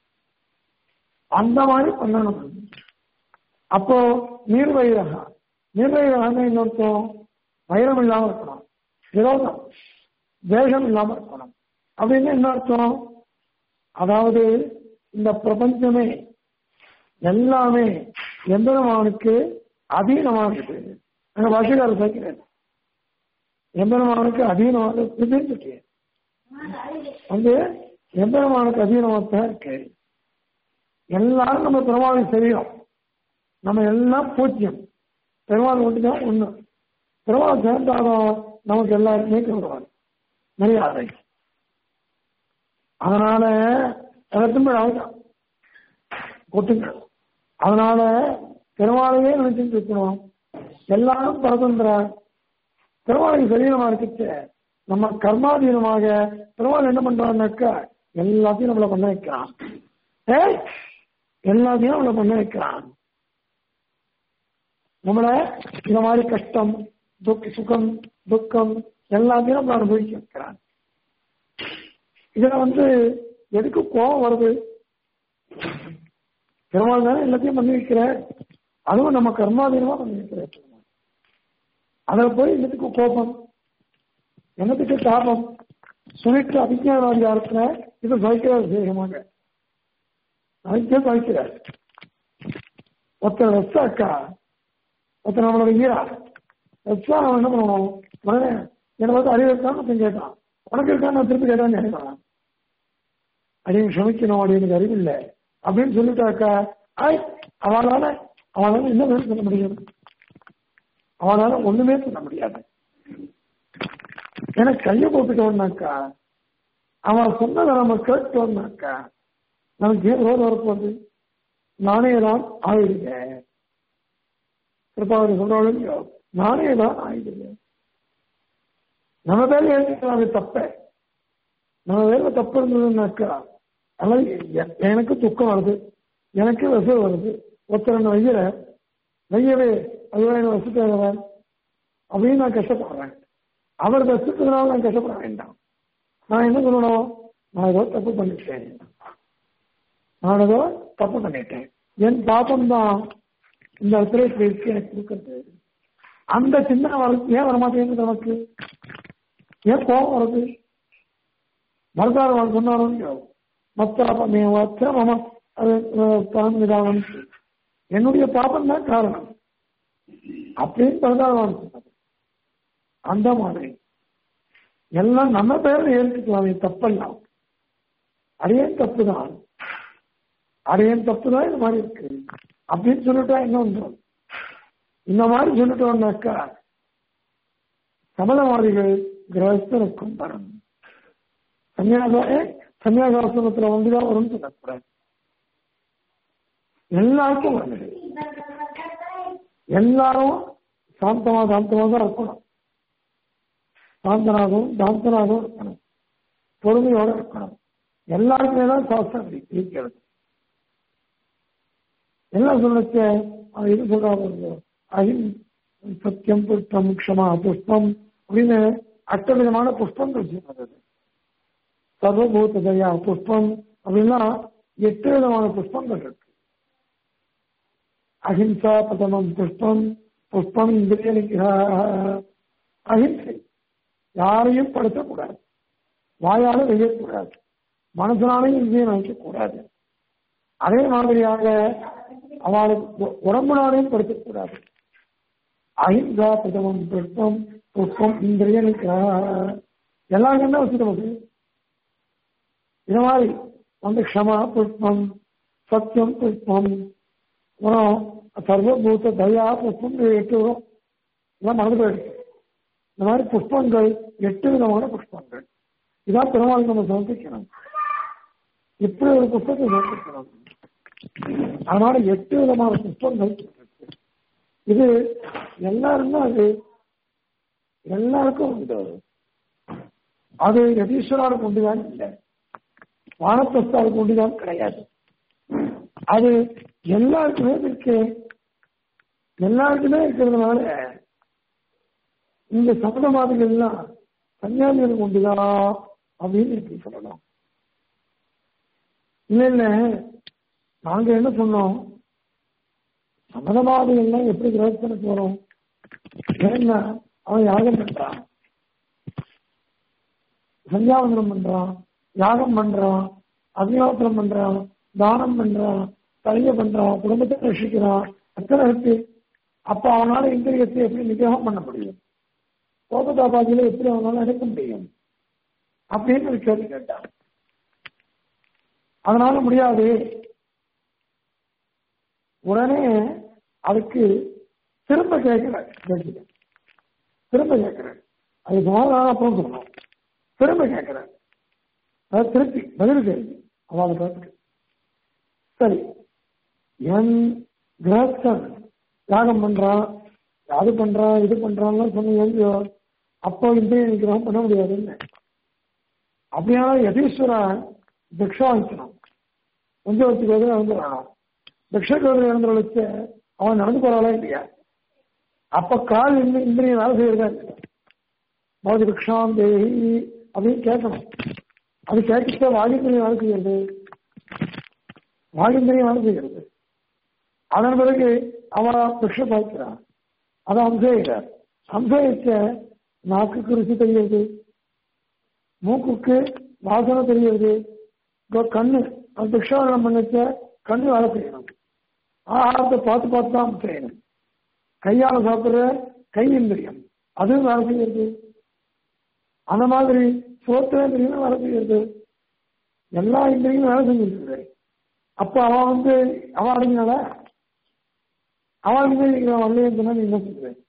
A: அந்த மாதிரி பண்ணணும் அப்போ நீர்வயிரகா நீர்வயிரகா இன்னொருத்தம் வைரம் இல்லாம இருக்கணும் விரோதம் வேகம் இல்லாம இருக்கணும் அப்படின்னு என்ன அர்த்தம் அதாவது இந்த பிரபஞ்சமே எல்லாமே எம்பெருமானுக்கு அதீனமானது அங்க பாஷகாரர் சேர்க்கிறார் எம்பெருமானுக்கு அதீனமாக இருக்கு வந்து எம்பெருமானுக்கு அதீனமாக இருக்கு எல்லாரும் நம்ம பெருமாளை தெரியும் நம்ம எல்லாம் பூஜ்யம் பெருமாள் ஒன்றுதான் ஒண்ணு பெருமாள் சேர்ந்தாலும் நமக்கு எல்லாருக்குமே கௌரவம் மரியாதை அதனால எல்லாத்தையும் அழகாம் கொட்டுங்க அதனால பெருமாளையே நினைச்சுட்டு இருக்கணும் எல்லாரும் பரதந்திர பெருமாளுக்கு சரீரமா இருக்குச்சு நம்ம கர்மாதீனமாக பெருமாள் என்ன பண்றான்னாக்கா எல்லாத்தையும் நம்மளை பண்ண வைக்கிறான் ஏ எல்லாத்தையும் நம்மளை பண்ண வைக்கிறான் நம்மள இந்த மாதிரி கஷ்டம் துக்க சுகம் துக்கம் எல்லாத்தையும் நம்ம அனுபவிக்க வைக்கிறான் இதுல வந்து எதுக்கு கோபம் வருது பெருமாள் தானே எல்லாத்தையும் பண்ணி வைக்கிற அதுவும் நம்ம கர்மாதீனமா பண்ணி வைக்கிற அதில் போய் என்னத்துக்கு கோபம் என்னத்துக்கு தாபம் சுனிட்டு அபிஜானாதிகாரத்துல இது சகிக்கிறார் விசேஷமாக சகிக்க சகிக்கிறார் ஒருத்தர் வெச்சாக்கா ஒருத்தர் நம்மளோட ஈரா வெச்சா நம்ம என்ன பண்ணணும் உடனே என்னை பார்த்து அறிவு இருக்கான்னு ஒருத்தன் கேட்டான் உனக்கு இருக்கான்னு நான் திருப்பி கேட்டான்னு கேட்கலாம் அடியும் க்ஷமிக்கணும் அப்படின்னு அறிவு இல்லை அப்படின்னு சொல்லிட்டாக்கா ஆய் அவளால அவளால என்ன வேணும் சொல்ல முடியும் அவனால ஒண்ணுமே சொல்ல முடியாது எனக்கு கையை போட்டுட்டோம்னாக்கா அவன் சொன்னதை நம்ம கேட்டோம்னாக்கா நமக்கு ஏன் ரோடு வரப்போகுது நானே தான் ஆயிடுங்க கிருப்பாவது சொல்றாலும் நானே தான் ஆயிடுங்க நம்ம பேர்ல ஏற்றுக்கலாம் அது தப்ப நம்ம பேர்ல தப்பு இருந்ததுன்னாக்கா அதாவது எ- எனக்கு துக்கம் வருது எனக்கு விசை வருது ஒருத்தர் என்ன வைக்கிற வையவே ஐயோ என்ன வசித்தவன் அப்படின்னு நான் கஷ்டப்படுறேன் அவர் வசித்ததுனால நான் கஷ்டப்பட வேண்டாம் நான் என்ன சொல்லணும் நான் ஏதோ தப்பு பண்ணிட்டேன் நான் ஏதோ தப்பு பண்ணிட்டேன் என் பாப்பம் தான் இந்த இடத்துல இப்படி இருக்கு எனக்கு கொடுக்கறது அந்த சின்ன வர ஏன் வரமாட்டேங்குது நமக்கு ஏன் கோபம் வருது மறுதாரம் சொன்னாலும் மத்தாபமே வாச்ச மம அது பரம் விதானம் என்னுடைய பாபம் தான் காரணம் அப்படின்னு பரதாரம் சொன்னது அந்த மாதிரி எல்லாம் நம்ம பேர்ல ஏற்றுக்கலாம் இது தப்பெல்லாம் அடையன் தப்பு தான் அடையன் தப்பு தான் இந்த மாதிரி இருக்கு அப்படின்னு சொல்லிட்டா என்ன ஒன்றும் இந்த மாதிரி சொல்லிட்டோம்னாக்கா சமதவாதிகள் கிரகஸ்தனுக்கும் வரும் சன்னியாச சன்னியாசாசிரமத்துல வந்துதான் வரும்னு சொல்லக்கூடாது எல்லாருக்கும் வருது எல்லாரும் சாந்தமா சாந்தமா தான் இருக்கணும் சாந்தனாகவும் தாந்தனாகவும் இருக்கணும் பொறுமையோட இருக்கணும் எல்லாருக்குமே தான் சாஸ்திரம் இருக்கிறது எல்லாம் சொல்லுச்ச அவன் இது சொல்றாங்க அகிம் சத்தியம் புஷ்பம் க்ஷமா புஷ்பம் அப்படின்னு அட்ட விதமான புஷ்பங்கள் சொல்றது சர்வபூத தயா புஷ்பம் அப்படின்னா எட்டு விதமான புஷ்பங்கள் இருக்கு அஹிம்சா பிரதமம் புஷ்பம் புஷ்பம் இந்திரிய நிகிரக அஹிம்சை யாரையும் படுத்தக்கூடாது வாயால வெய்யக்கூடாது மனசனாலையும் இந்திரியம் நினைக்க கூடாது அதே மாதிரியாக அவளுக்கு உடம்புனாலையும் படுத்தக்கூடாது அஹிம்சா பிரதமம் புஷ்பம் புஷ்பம் இந்திரிய எல்லாரும் என்ன வச்சு நமக்கு இது மாதிரி வந்து க்ஷமா புஷ்பம் சத்தியம் புஷ்பம் அப்புறம் சர்வபூத தயா புஷ்பம் இது எட்டு வரும் இதெல்லாம் மறந்து போயிடுச்சு இந்த மாதிரி புஷ்பங்கள் எட்டு விதமான புஷ்பங்கள் இதான் பெருமாள் நம்ம சமர்ப்பிக்கணும் இப்படி ஒரு புஷ்பத்தை சமர்ப்பிக்கணும் அதனால எட்டு விதமான புஷ்பங்கள் இருக்கு. இது எல்லாருமே அது எல்லாருக்கும் உண்டு அது யதீஸ்வராருக்கு உண்டுதான் இல்லை வானப்பிரஸ்தாருக்கு உண்டுதான் கிடையாது அது எல்லாருக்குமே இருக்கு எல்லாருக்குமே இருக்கிறதுனால இந்த சபத மாதிரிகள் எல்லாம் சன்னியாசிகளுக்கு உண்டுதா அப்படின்னு எப்படி சொல்லலாம் இல்ல இல்ல நாங்க என்ன சொன்னோம் சமதவாதிகள்லாம் எப்படி கிரகத்தனை போறோம் ஏன்னா அவன் யாகம் பண்றான் சந்தியாவந்தனம் பண்றான் யாகம் பண்றான் அக்னிஹோத்திரம் பண்றான் தானம் பண்றான் தலிய பண்றான் குடும்பத்தை ரசிக்கிறான் அத்தனை இருக்கு அப்ப அவனால இந்திரியத்தை எப்படி நிகிரகம் பண்ண முடியும் கோபதாபாதியில எப்படி அவனால எடுக்க முடியும் அப்படின்னு ஒரு கேள்வி கேட்டான் அதனால முடியாது உடனே அதுக்கு திரும்ப கேட்கிறேன் கேட்கிறேன் திரும்ப கேட்கிறேன் அது சமாதானம் அப்புறம் சொல்லணும் திரும்ப கேட்கிறேன் அது திருப்பி பதில் கேள்வி அவாத பார்த்துட்டு சரி என் கிரகஸ்தன் யாகம் பண்றான் அது பண்றான் இது பண்றான்லாம் சொன்னீங்க அப்போ இந்திய நிகிரகம் பண்ண முடியாதுன்னு அப்படியா யதீஸ்வரன் பிக்ஷா வாங்கிக்கணும் பஞ்சவத்துக்கு வந்து நடந்துடணும் பிக்ஷகோதரி இழந்து அவன் நடந்து போறாளா இல்லையா அப்ப கால் இந்த இந்திரியம் வேலை செய்யறதா இல்லையா போதி பிக்ஷாம் தேகி அப்படின்னு கேட்கணும் அது கேட்டுட்டு வாகிந்திரியம் வேலை செய்யறது வாகிந்திரியம் வேலை செய்யறது அதன் பிறகு அவன் பிக்ஷ பார்க்கிறான் அதை அம்சயிக்கிறார் அம்சயிச்ச நாக்குக்கு ருசி தெரியுது மூக்குக்கு வாசனை தெரியுது இப்போ கண்ணு அந்த பிக்ஷாவனம் பண்ணிச்ச கண்ணு வேலை செய்யணும் ஆகாரத்தை பார்த்து பார்த்து தான் செய்யணும் கையால சாப்பிடுற கை இந்திரியம் அதுவும் வேலை செய்யறது அந்த மாதிரி சோத்திரேந்திரியம் வேலை செய்யறது எல்லா இந்திரியும் வேலை செஞ்சிருக்கு அப்ப அவன் வந்து அவன் அடங்கினால அவன் இந்திரியம் வரலைன்னு சொன்னா நீ என்ன சொல்றேன்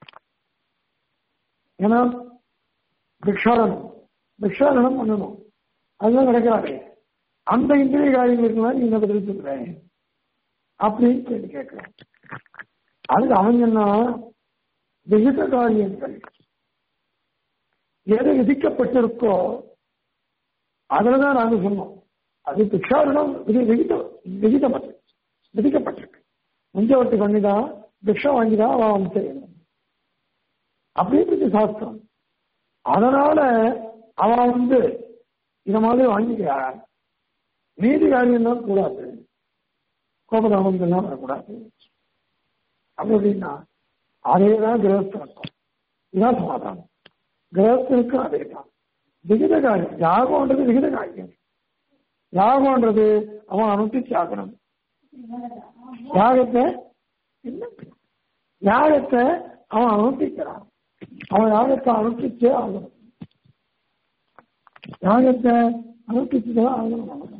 A: ஏன்னா பிக்ஷாடனம் பிக்ஷாடனம் பண்ணணும் அதுதான் கிடைக்கிறாரு அந்த இந்திரிய காரியங்களுக்கு நீ என்ன பதில் சொல்றேன் அப்படின்னு கேள்வி கேட்கிறேன் அதுக்கு அவன் என்ன விகித காரியங்கள் எது விதிக்கப்பட்டிருக்கோ அதுலதான் நாங்க சொன்னோம் அது பிக்ஷாரணம் விதி விகிதம் விகிதம் அது விதிக்கப்பட்டிருக்கு முஞ்சவர்த்தி பண்ணிதான் பிக்ஷா வாங்கிதான் அவன் செய்யணும் அப்படின்னு சாஸ்திரம் அதனால அவன் வந்து இந்த மாதிரி வாங்கிக்கிறான் நீதி காரியம் தான் கூடாது கோபதாபம் எல்லாம் வரக்கூடாது அப்படின்னா அதே தான் கிரகஸ்தனுக்கும் இதான் சமாதானம் கிரகஸ்தனுக்கும் அதே தான் விகித காரியம் யாகம்ன்றது விகித காரியம் யாகம்ன்றது அவன் அனுஷ்டிச்சு ஆகணும் யாகத்தை யாகத்தை அவன் அனுஷ்டிக்கிறான் அவன் யாகத்தை அனுஷ்டிச்சே ஆகணும் யாகத்தை அனுஷ்டிச்சுதான் ஆகணும் அவன்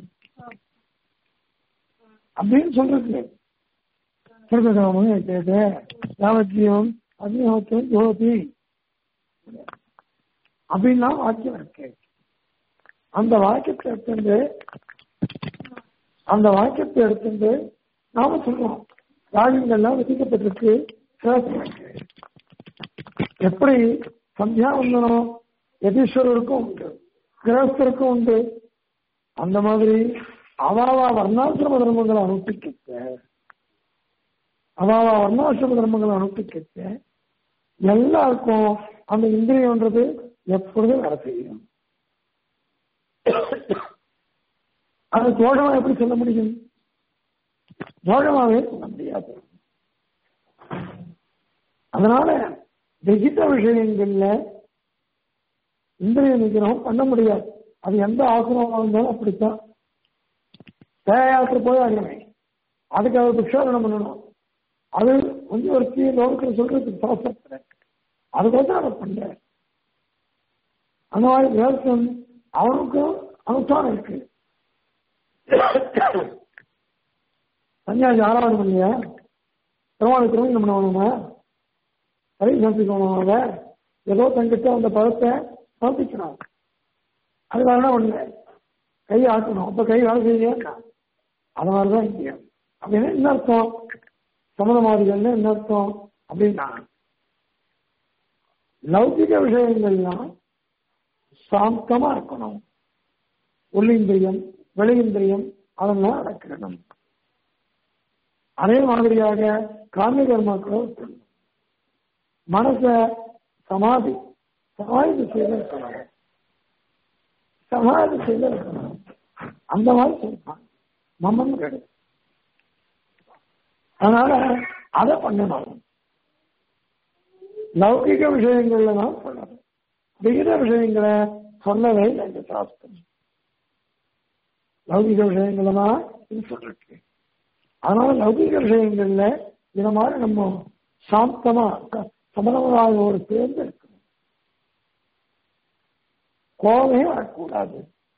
A: அப்படின்னு சொல்றது திருப்பதாமம் கேட்டு யாவத்தியம் அக்னிஹோத்திரம் ஜோதி அப்படின்லாம் வாக்கியம் இருக்கு அந்த வாக்கியத்தை எடுத்துட்டு அந்த வாக்கியத்தை எடுத்துட்டு நாம சொல்றோம் ராஜங்கள்லாம் விதிக்கப்பட்டிருக்கு சிவசம் இருக்கு எப்படி சந்தியாவந்தனம் யதீஸ்வரருக்கும் உண்டு கிரகஸ்தருக்கும் உண்டு அந்த மாதிரி அவாவா வர்ணாசிரம தர்மங்களை அனுஷ்டிக்க அவாவா வர்ணாசிரம தர்மங்களை அனுஷ்டிக்க எல்லாருக்கும் அந்த இந்திரியன்றது எப்பொழுதும் வேலை செய்யும் அது தோஷமா எப்படி சொல்ல முடியும் தோஷமாவே சொல்ல முடியாது அதனால விகித விஷயங்கள்ல இந்திரிய நிகிரகம் பண்ண முடியாது அது எந்த ஆசிரமமாக இருந்தாலும் அப்படித்தான் யாத்திரை போய் ஆகணும் அதுக்கு அவர் பிக்ஷாரணம் பண்ணணும் அது கொஞ்சம் ஒரு கீழ் லோகத்தில் சொல்றதுக்கு சாஸ்திரத்துல அதுக்கோசரம் அவர் பண்றார் அந்த மாதிரி வேதம் அவனுக்கும் அனுஷ்டானம் இருக்கு சன்னியாசி ஆராதனை பண்ணியா பெருமாளுக்கு திருமணம் பண்ணவனுமா சரி சமர்ப்பிக்கணும் ஏதோ தங்கிட்ட அந்த பழத்தை சமர்ப்பிக்கணும் அது காரணம் ஒண்ணு கை ஆட்டணும் அப்ப கை வேலை செய்ய அது மாதிரிதான் இங்கே அப்படின்னா என்ன அர்த்தம் சமதமாதிகள்னு என்ன அர்த்தம் அப்படின்னா லௌகிக விஷயங்கள்லாம் சாந்தமா இருக்கணும் உள்ளிந்திரியம் வெளியிந்திரியம் அதெல்லாம் அடக்கிடணும் அதே மாதிரியாக காமிய கர்மாக்களும் இருக்கணும் மனச சமாதி சமாதி திசையில இருக்கணும் சமாதி திசையில இருக்கணும் அந்த மாதிரி சொல்றான் மம்மன் கிடையாது அதனால அதை பண்ணணும் லௌகிக விஷயங்கள்ல தான் சொல்லணும் விகித விஷயங்களை சொல்லவே இல்லை இந்த சாஸ்திரம் லௌகிக விஷயங்களை தான் இது சொல்லிருக்கு அதனால லௌகிக விஷயங்கள்ல இந்த மாதிரி நம்ம சாந்தமா சமணமாக ஒரு சேர்ந்து இருக்கணும் கோபமே வரக்கூடாது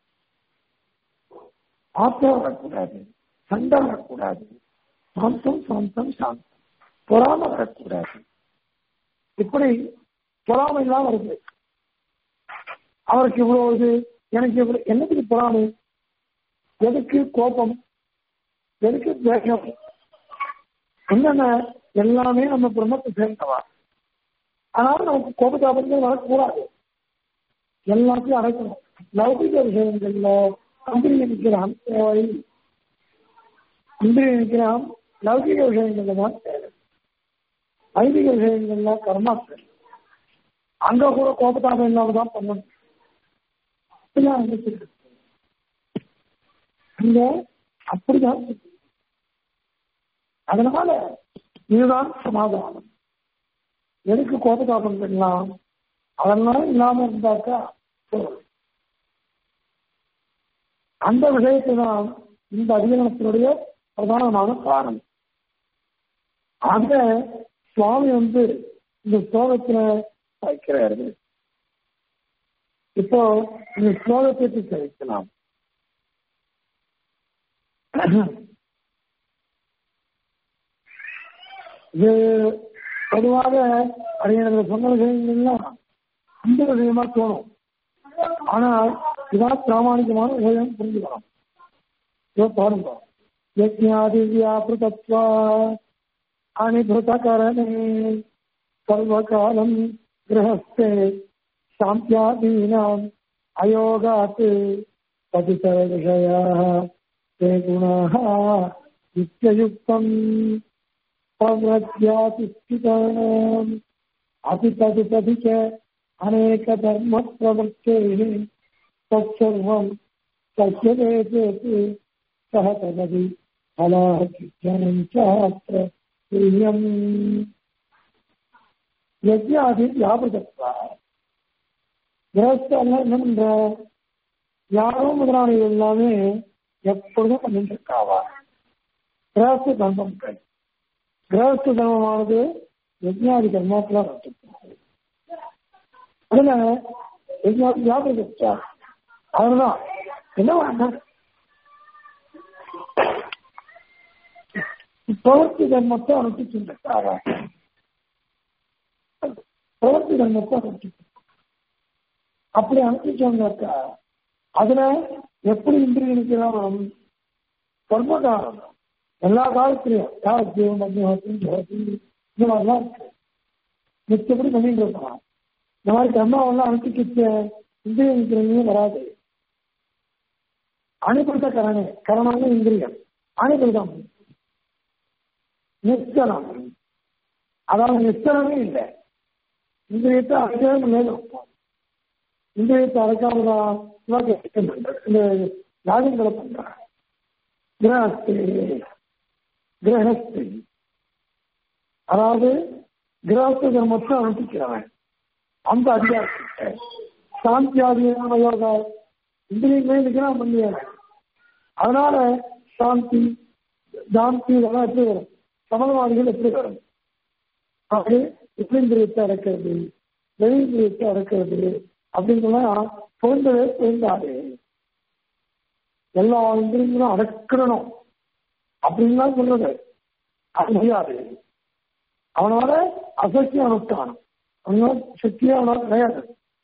A: ஆத்திரம் வரக்கூடாது சண்டை வரக்கூடாது சாந்தம் சாந்தம் சாந்தம் பொறாம வரக்கூடாது இப்படி பொறாமை எல்லாம் வருது அவருக்கு இவ்வளவு இது எனக்கு இவ்வளவு என்னத்துக்கு பொறாமை எதுக்கு கோபம் எதுக்கு தேகம் என்னென்ன எல்லாமே நம்ம பிரம்மத்தை சேர்ந்தவா அதனால நமக்கு கோபதாபங்கள் வரக்கூடாது எல்லாத்தையும் அடைக்கணும் லௌகிக விஷயங்கள்ல இந்திரிய நிற்கிறான் தேவை இந்திரிய நிற்கிறான் லௌகிக விஷயங்கள்ல தான் தேவை ஐதிக விஷயங்கள்ல கர்மாக்கள் அங்க கூட கோபதாபம் இல்லாம தான் பண்ணணும் அப்படிதான் அமைச்சிருக்கு அங்க அப்படிதான் இருக்கு. அதனால இதுதான் சமாதானம் எதுக்கு கோபதாபம் பண்ணலாம் அதெல்லாம் இல்லாம இருந்தாக்கா போதும். அந்த விஷயத்தை தான் இந்த அதிகரணத்தினுடைய பிரதானமான காரணம் அங்க சுவாமி வந்து இந்த ஸ்லோகத்துல வைக்கிறாரு இப்போ இந்த ஸ்லோகத்தை கழிக்கலாம் இது பொதுவாக அறிஞர்கள் சொன்ன விஷயங்கள்லாம் இந்த விஷயமா தோணும் ஆனால் இதான் பிராமணிகமான விஷயம் புரிஞ்சுக்கணும் இதோ பாருங்க யஜ்ஞாதிவியாபிருதத்வா அனிபிருதகரணே சர்வகாலம் கிரகஸ்தே சாந்தியாதீனாம் அயோகாத் பதிதர விஷயாः ते गुणाः नित्ययुक्तम् प्रव्रज्यातिष्ठितानाम् अपि तदुपधि च अनेकधर्मप्रवृत्तेः तत्सर्वम् शक्यते चेत् सः तदपि फलाः चात्र तुल्यम् யஜ்யாதி வியாபகத்தா கிரகஸ்தெல்லாம் என்ன பண்ற யாரோ முதலாளிகள் எல்லாமே எப்பொழுதும் பண்ணிட்டு இருக்காவா கிரகஸ்த தர்மங்கள் கிரகஸ்த தர்மமானது யஜ்ஞாதி கர்மாக்களா நடத்திருக்காங்க அதுல யஜ்ஞாதி வியாபகத்தா அவர்தான் என்ன வேண்டாம் பிரவர்த்தி தர்மத்தை அனுப்பிச்சுட்டாரா பிரவர்த்தி தர்மத்தை அனுப்பிச்சு அப்படி அனுப்பிச்சோம்னாக்கா அதுல எப்படி இந்திரியனுக்கிறோம் கர்மகாலம் எல்லா காலத்திலையும் யார் ஜீவன் அக்னிஹோத்திரம் ஜோதி இந்த மாதிரிலாம் இருக்கு மிச்சப்படி பண்ணிட்டு இருக்கலாம் இந்த மாதிரி கர்மாவெல்லாம் அனுப்பிச்சு இந்திரிய நிற்கிறவங்க வராது அனுப்பிடுத்த கரணை கரணம்னு இந்திரியம் அனுப்பிடுதான் நிச்சலம் அதாவது நிச்சலமே இல்லை இந்திரியத்தை அழைக்காம மேலும் இந்திரியத்தை அழைக்காமதான் இந்த யாகங்களை பண்றாங்க கிரகஸ்தி கிரகஸ்தி அதாவது கிரகஸ்த தர்மத்தை அனுப்பிக்கிறவன் அந்த அதிகாரத்தை சாந்தியாதியான யோகா இந்திரியங்களே நிற்கிறான் பண்ணியாரு அதனால சாந்தி சாந்தி இதெல்லாம் எப்படி வரும் சமதவாதிகள் எப்படி வரும் அப்படி உபேந்திரியத்தை அடக்கிறது வெளிந்திரியத்தை அடக்கிறது அப்படிங்கலாம் பொருந்தவே பொருந்தாது எல்லா இந்திரியங்களும் அடக்கிடணும் அப்படின்லாம் சொல்றது அது முடியாது அவனால அசக்கிய அனுஷ்டானம் அவனால சக்தியா அவனால கிடையாது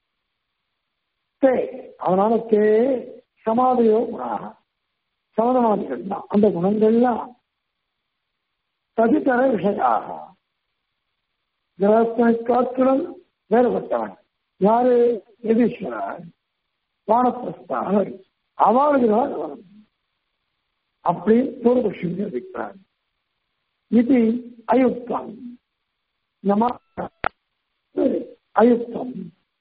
A: தே அவனால தே சமாதியோ குணாக சமதமாதிகள் தான் அந்த குணங்கள்லாம் ததித்தர விஷயாக கிரகஸ்தனை காத்திலும் வேறுபட்டவன் யாரு எதீஸ்வரன் வானப்பிரஸ்தான் அவளுக்கு தான் வரும் அப்படி பூர்வபக்ஷம் இருக்கிறார் இது அயுக்தம் நம அயுக்தம்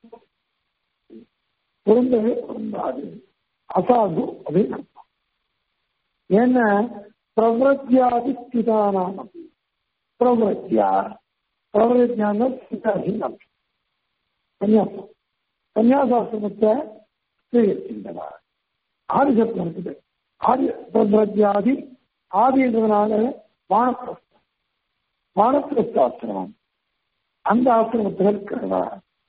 A: பொருந்தவே பொருந்தாது அசாது அப்படின்னு அர்த்தம் ஏன்னா பிரவரத்தியாதி ஸ்திதானாம் பிரவரத்தியா பிரவரத்தியான ஸ்திதாசீனம் சன்னியாசம் சன்னியாசாசிரமத்தை ஸ்வீகரிக்கின்றனர் ஆதி சப்தம் இருக்குது ஆதி பிரவரத்தியாதி ஆதின்றதுனால வானப்பிரஸ்தம் வானப்பிரஸ்த ஆசிரமம் அந்த ஆசிரமத்தில் இருக்கிறதா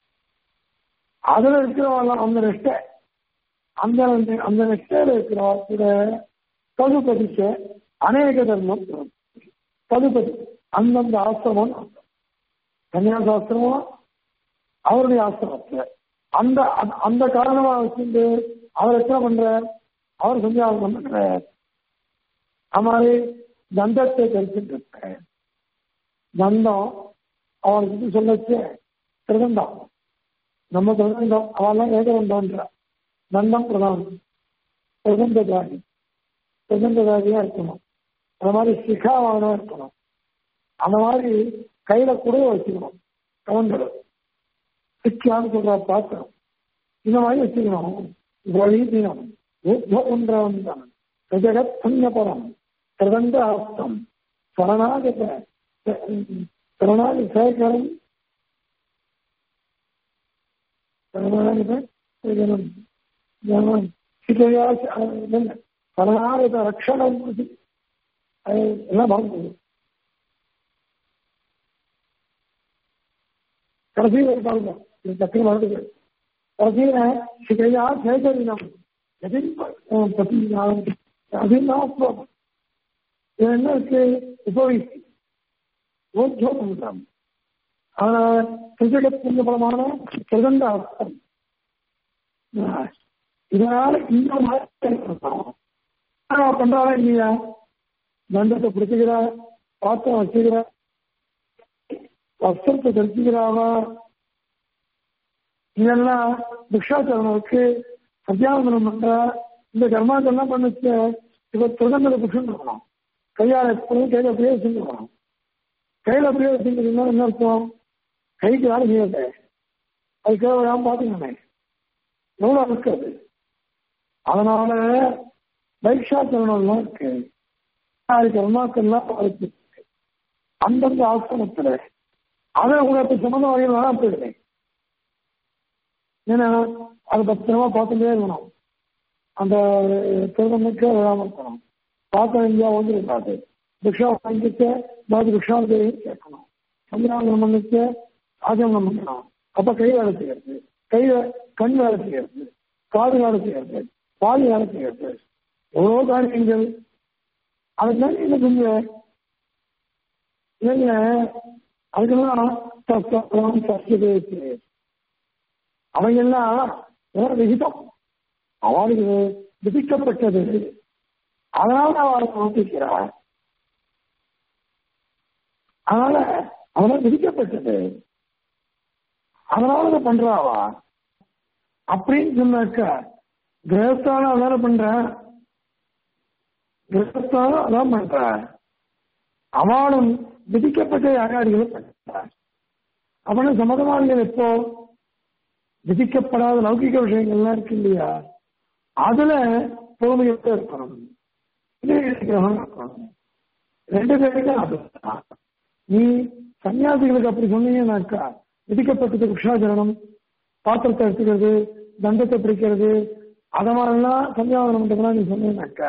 A: அதுல இருக்கிறவங்க அந்த நிஷ்டை அந்த அந்த நிஷ்டையில இருக்கிறவா கூட ததுபதிக்க அநேக தர்மம் ததுபதி அந்தந்த ஆசிரமம் கன்னியாசாஸ்திரமும் அவருடைய ஆசிரமத்துல அந்த அந்த காரணமா வச்சுட்டு அவர் என்ன பண்ற அவர் சந்தியாவனம் பண்றார் அது மாதிரி தந்தத்தை கருத்துட்டு இருக்க தந்தம் அவனுக்கு சொல்லச்சு திருதண்டம் நம்ம திருதண்டம் அவெல்லாம் ஏகதண்டம்ன்ற தண்டம் பிரதானம் பிரதண்டதாரி பிரதண்டதாரியா இருக்கணும் அந்த மாதிரி சிகாவானா இருக்கணும் அந்த மாதிரி கையில கூட வச்சுக்கணும் கவுண்டர் சிக்கான்னு சொல்ற பாத்திரம் இந்த மாதிரி வச்சுக்கணும் வழிதீனம் ஒன்றவன் தான் ஜெகத் புண்ணியபரம் பிரதண்ட ஆஸ்தம் சரணாகத சரணாகி சேகரம் சரணாகத சேகரம் சிகையா சரணாகத ரக்ஷணம் எல்லாம் மறந்து கடைசியில் இருப்பாங்க டக்குனு மறந்துது கடைசியில சிகையா சேகரினம் எதிர் பத்தினாலும் அதுதான் இது என்ன இருக்கு உபவிசி ஓஜோபம் ஆனா கிருஜகத்தின் பலமான பிரதண்ட அர்த்தம் இதனால இந்த மாதிரி பண்றாளா இல்லையா தண்டத்தை பிடிச்சுக்கிற பாத்திரம் வச்சுக்கிற வஸ்திரத்தை தரிச்சுக்கிறாவா இதெல்லாம் பிக்ஷாச்சரணனுக்கு சத்தியாவந்தனம் பண்ற இந்த கர்மாக்கள்லாம் பண்ணுச்சு இப்ப திருதண்டத்தை புஷன் பண்ணணும் கையால எப்பவும் கையில அப்படியே வச்சுக்கணும் கையில அப்படியே வச்சுக்கிறீங்கன்னா என்ன அர்த்தம் கைக்கு வேலை செய்யல அதுக்காக விடாம பாத்துக்கணே எவ்வளவு இருக்கு அது அதனால பைக்ஷாச்சரணம்லாம் இருக்கு கர்மாக்கள்லாம் இருக்கு அந்தந்த ஆசிரமத்துல அதை உங்களுக்கு சம்மந்த வகையில் வேணா போயிடுவேன் ஏன்னா அதை பத்திரமா பார்த்துட்டே இருக்கணும் அந்த திருமணக்கு விழாம இருக்கணும் பார்க்க வேண்டியா வந்துருக்காது பிக்ஷா வாங்கிட்டு பாதி பிக்ஷா கேட்கணும் சந்திராவனம் பண்ணிட்டு ஆஜமனம் பண்ணணும் அப்ப கை வேலை செய்யறது கை கண் வேலை செய்யறது காது வேலை செய்யறது பாதி வேலை செய்யறது எவ்வளோ காரியங்கள் அதுக்கு என்ன செஞ்ச இல்லைங்க அதுக்கெல்லாம் சஸ்தியதே அவையெல்லாம் விகிதம் அவளுக்கு விதிக்கப்பட்டது அதனால அவளை நோக்கிக்கிறார் அதனால அவனை விதிக்கப்பட்டது அதனால அதை பண்றாவா அப்படின்னு சொன்னாக்க கிரகஸ்தான அதான பண்ற கிரகஸ்தானம் அதான் பண்ற அவளும் விதிக்கப்பட்ட யாராடிகளை பண்றார் அவனு சம்மதமானங்கள் எப்போ விதிக்கப்படாத லௌகிக விஷயங்கள்லாம் இருக்கு இல்லையா அதுல பொறுமையோட இருக்கணும் கிரகம் இருக்கணும் ரெண்டு பேருக்கும் அது நீ சன்னியாசிகளுக்கு அப்படி சொன்னீங்கன்னாக்கா விதிக்கப்பட்டது குஷாச்சரணம் பாத்திரத்தை எடுத்துக்கிறது தண்டத்தை பிடிக்கிறது அத மாதிரிலாம் சந்தியாவனம் பண்றதுலாம் நீ சொன்னீங்கன்னாக்கா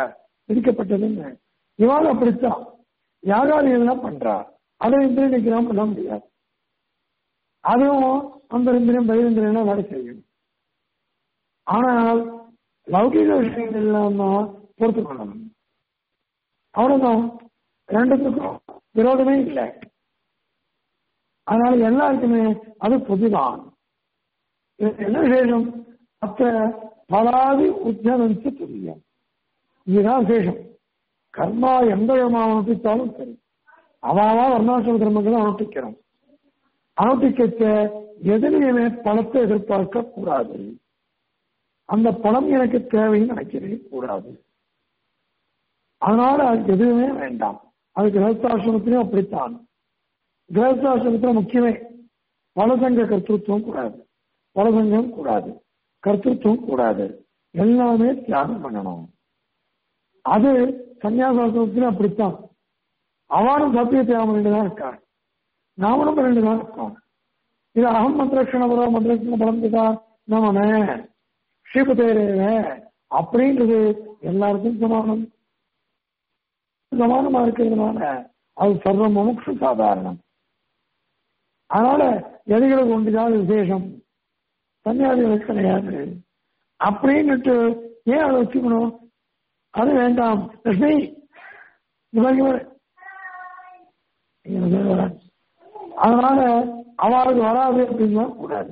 A: விதிக்கப்பட்டதுன்னு இவாள் அப்படித்தான் யாகாதிகள்லாம் பண்றா அதை இந்திரிய நிற்கிறான் பண்ண முடியாது அதுவும் அந்த இந்திரியம் பகிரந்திரியம் வேலை செய்யும் ஆனால் லௌகிக விஷயங்கள் எல்லாம் தான் பொறுத்து கொள்ளணும் அவ்வளவுதான் ரெண்டுத்துக்கும் விரோதமே இல்லை அதனால எல்லாருக்குமே அது பொதுதான் இது என்ன விசேஷம் அத்த பலாதி உத்தியமிச்சு துல்லியம் இதுதான் விசேஷம் கர்மா எந்த விதமாக அனுப்பித்தாலும் சரி அவாவா வர்ணாசிரம தர்மங்களை அனுஷ்டிக்கிறோம் அனுஷ்டிக்க எதிலையுமே பணத்தை எதிர்பார்க்க கூடாது அந்த பணம் எனக்கு தேவைன்னு நினைக்கவே கூடாது அதனால அதுக்கு எதுவுமே வேண்டாம் அது கிரகஸ்தாசிரமத்திலும் அப்படித்தான் கிரகஸ்தாசிரமத்துல முக்கியமே பலசங்க கர்த்தத்துவம் கூடாது பலசங்கம் கூடாது கர்த்தத்துவம் கூடாது எல்லாமே தியாகம் பண்ணணும் அது சன்னியாசாசிரமத்திலும் அப்படித்தான் அவனும் சத்திய தியாகம் பண்ணிட்டு தான் இருக்கான் நாமளும் பண்ணிட்டு தான் இருக்கோம் இது அகம் மந்திரக்ஷண பரம் மந்திரக்ஷண பரந்துதா நமனே ஸ்ரீபதேரேவ அப்படின்றது எல்லாருக்கும் சமானம் சமானமா இருக்கிறதுனால அது சர்வ முமுட்சு சாதாரணம் அதனால எதிகளுக்கு ஒன்றுதான் விசேஷம் சன்னியாசிகளுக்கு கிடையாது அப்படின்னுட்டு ஏன் அதை வச்சுக்கணும் அது வேண்டாம் லட்சுமி இந்த மாதிரி வர. இங்க வந்து வர. அதனால அவளுக்கு வராது அப்படின்னா கூடாது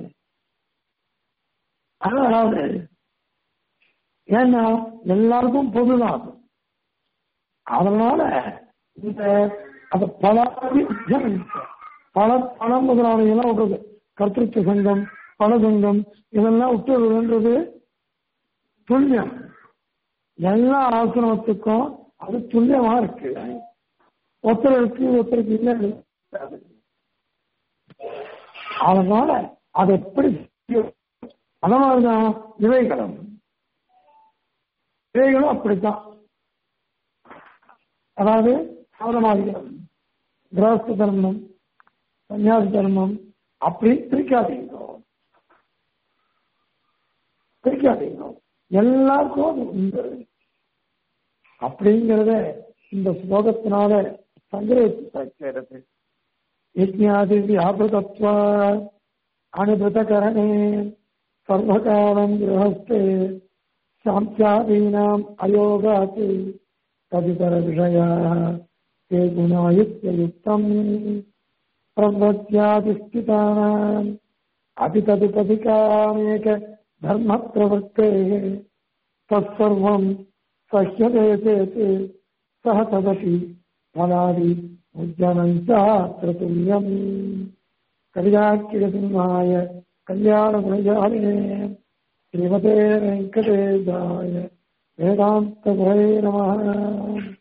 A: அது வராது ஏன்னா எல்லாருக்கும் பொதுதான் அது. அதனால இந்த அந்த பல பல பணம் முதலாளிகள்லாம் விடுறது கர்த்திருத்த சங்கம் பல சங்கம் இதெல்லாம் விட்டுறதுன்றது துல்லியம் எல்லா ஆசிரமத்துக்கும் அது துல்லியமா இருக்கு ஒருத்தருக்கு ஒருத்தருக்கு இல்லை இருக்காது. அதனால அது எப்படி செய்யும்? அந்த மாதிரிதான் இவைகளும் இவைகளும் அப்படித்தான் அதாவது சாதமாதிகம் கிரகஸ்த தர்மம் சன்னியாசி தர்மம் அப்படி பிரிக்காதீங்க பிரிக்காதீங்க எல்லாருக்கும் அது உண்டு அப்படிங்கிறத இந்த ஸ்லோகத்தினால சங்கிரகிக்கிறது யஜ்ஞாதி வியாபிருதத்வ அனுபிருதகரணே சர்வகாலம் கிரகஸ்தே சாந்தியாதீனாம் அயோகாத் तदितर विषयाः ते गुणायुक्तयुक्तम् प्रवृत्त्याधिष्ठितानाम् अपि तदुपधिकामेक धर्मप्रवृत्तेः तत्सर्वम् सह्यते चेत् सः तदपि फलादि उज्जनम् चात्र तुल्यम् कल्याख्यसिंहाय कल्याणगुणजालिने श्रीमते वेङ्कटेशाय वेदान्तभये नमः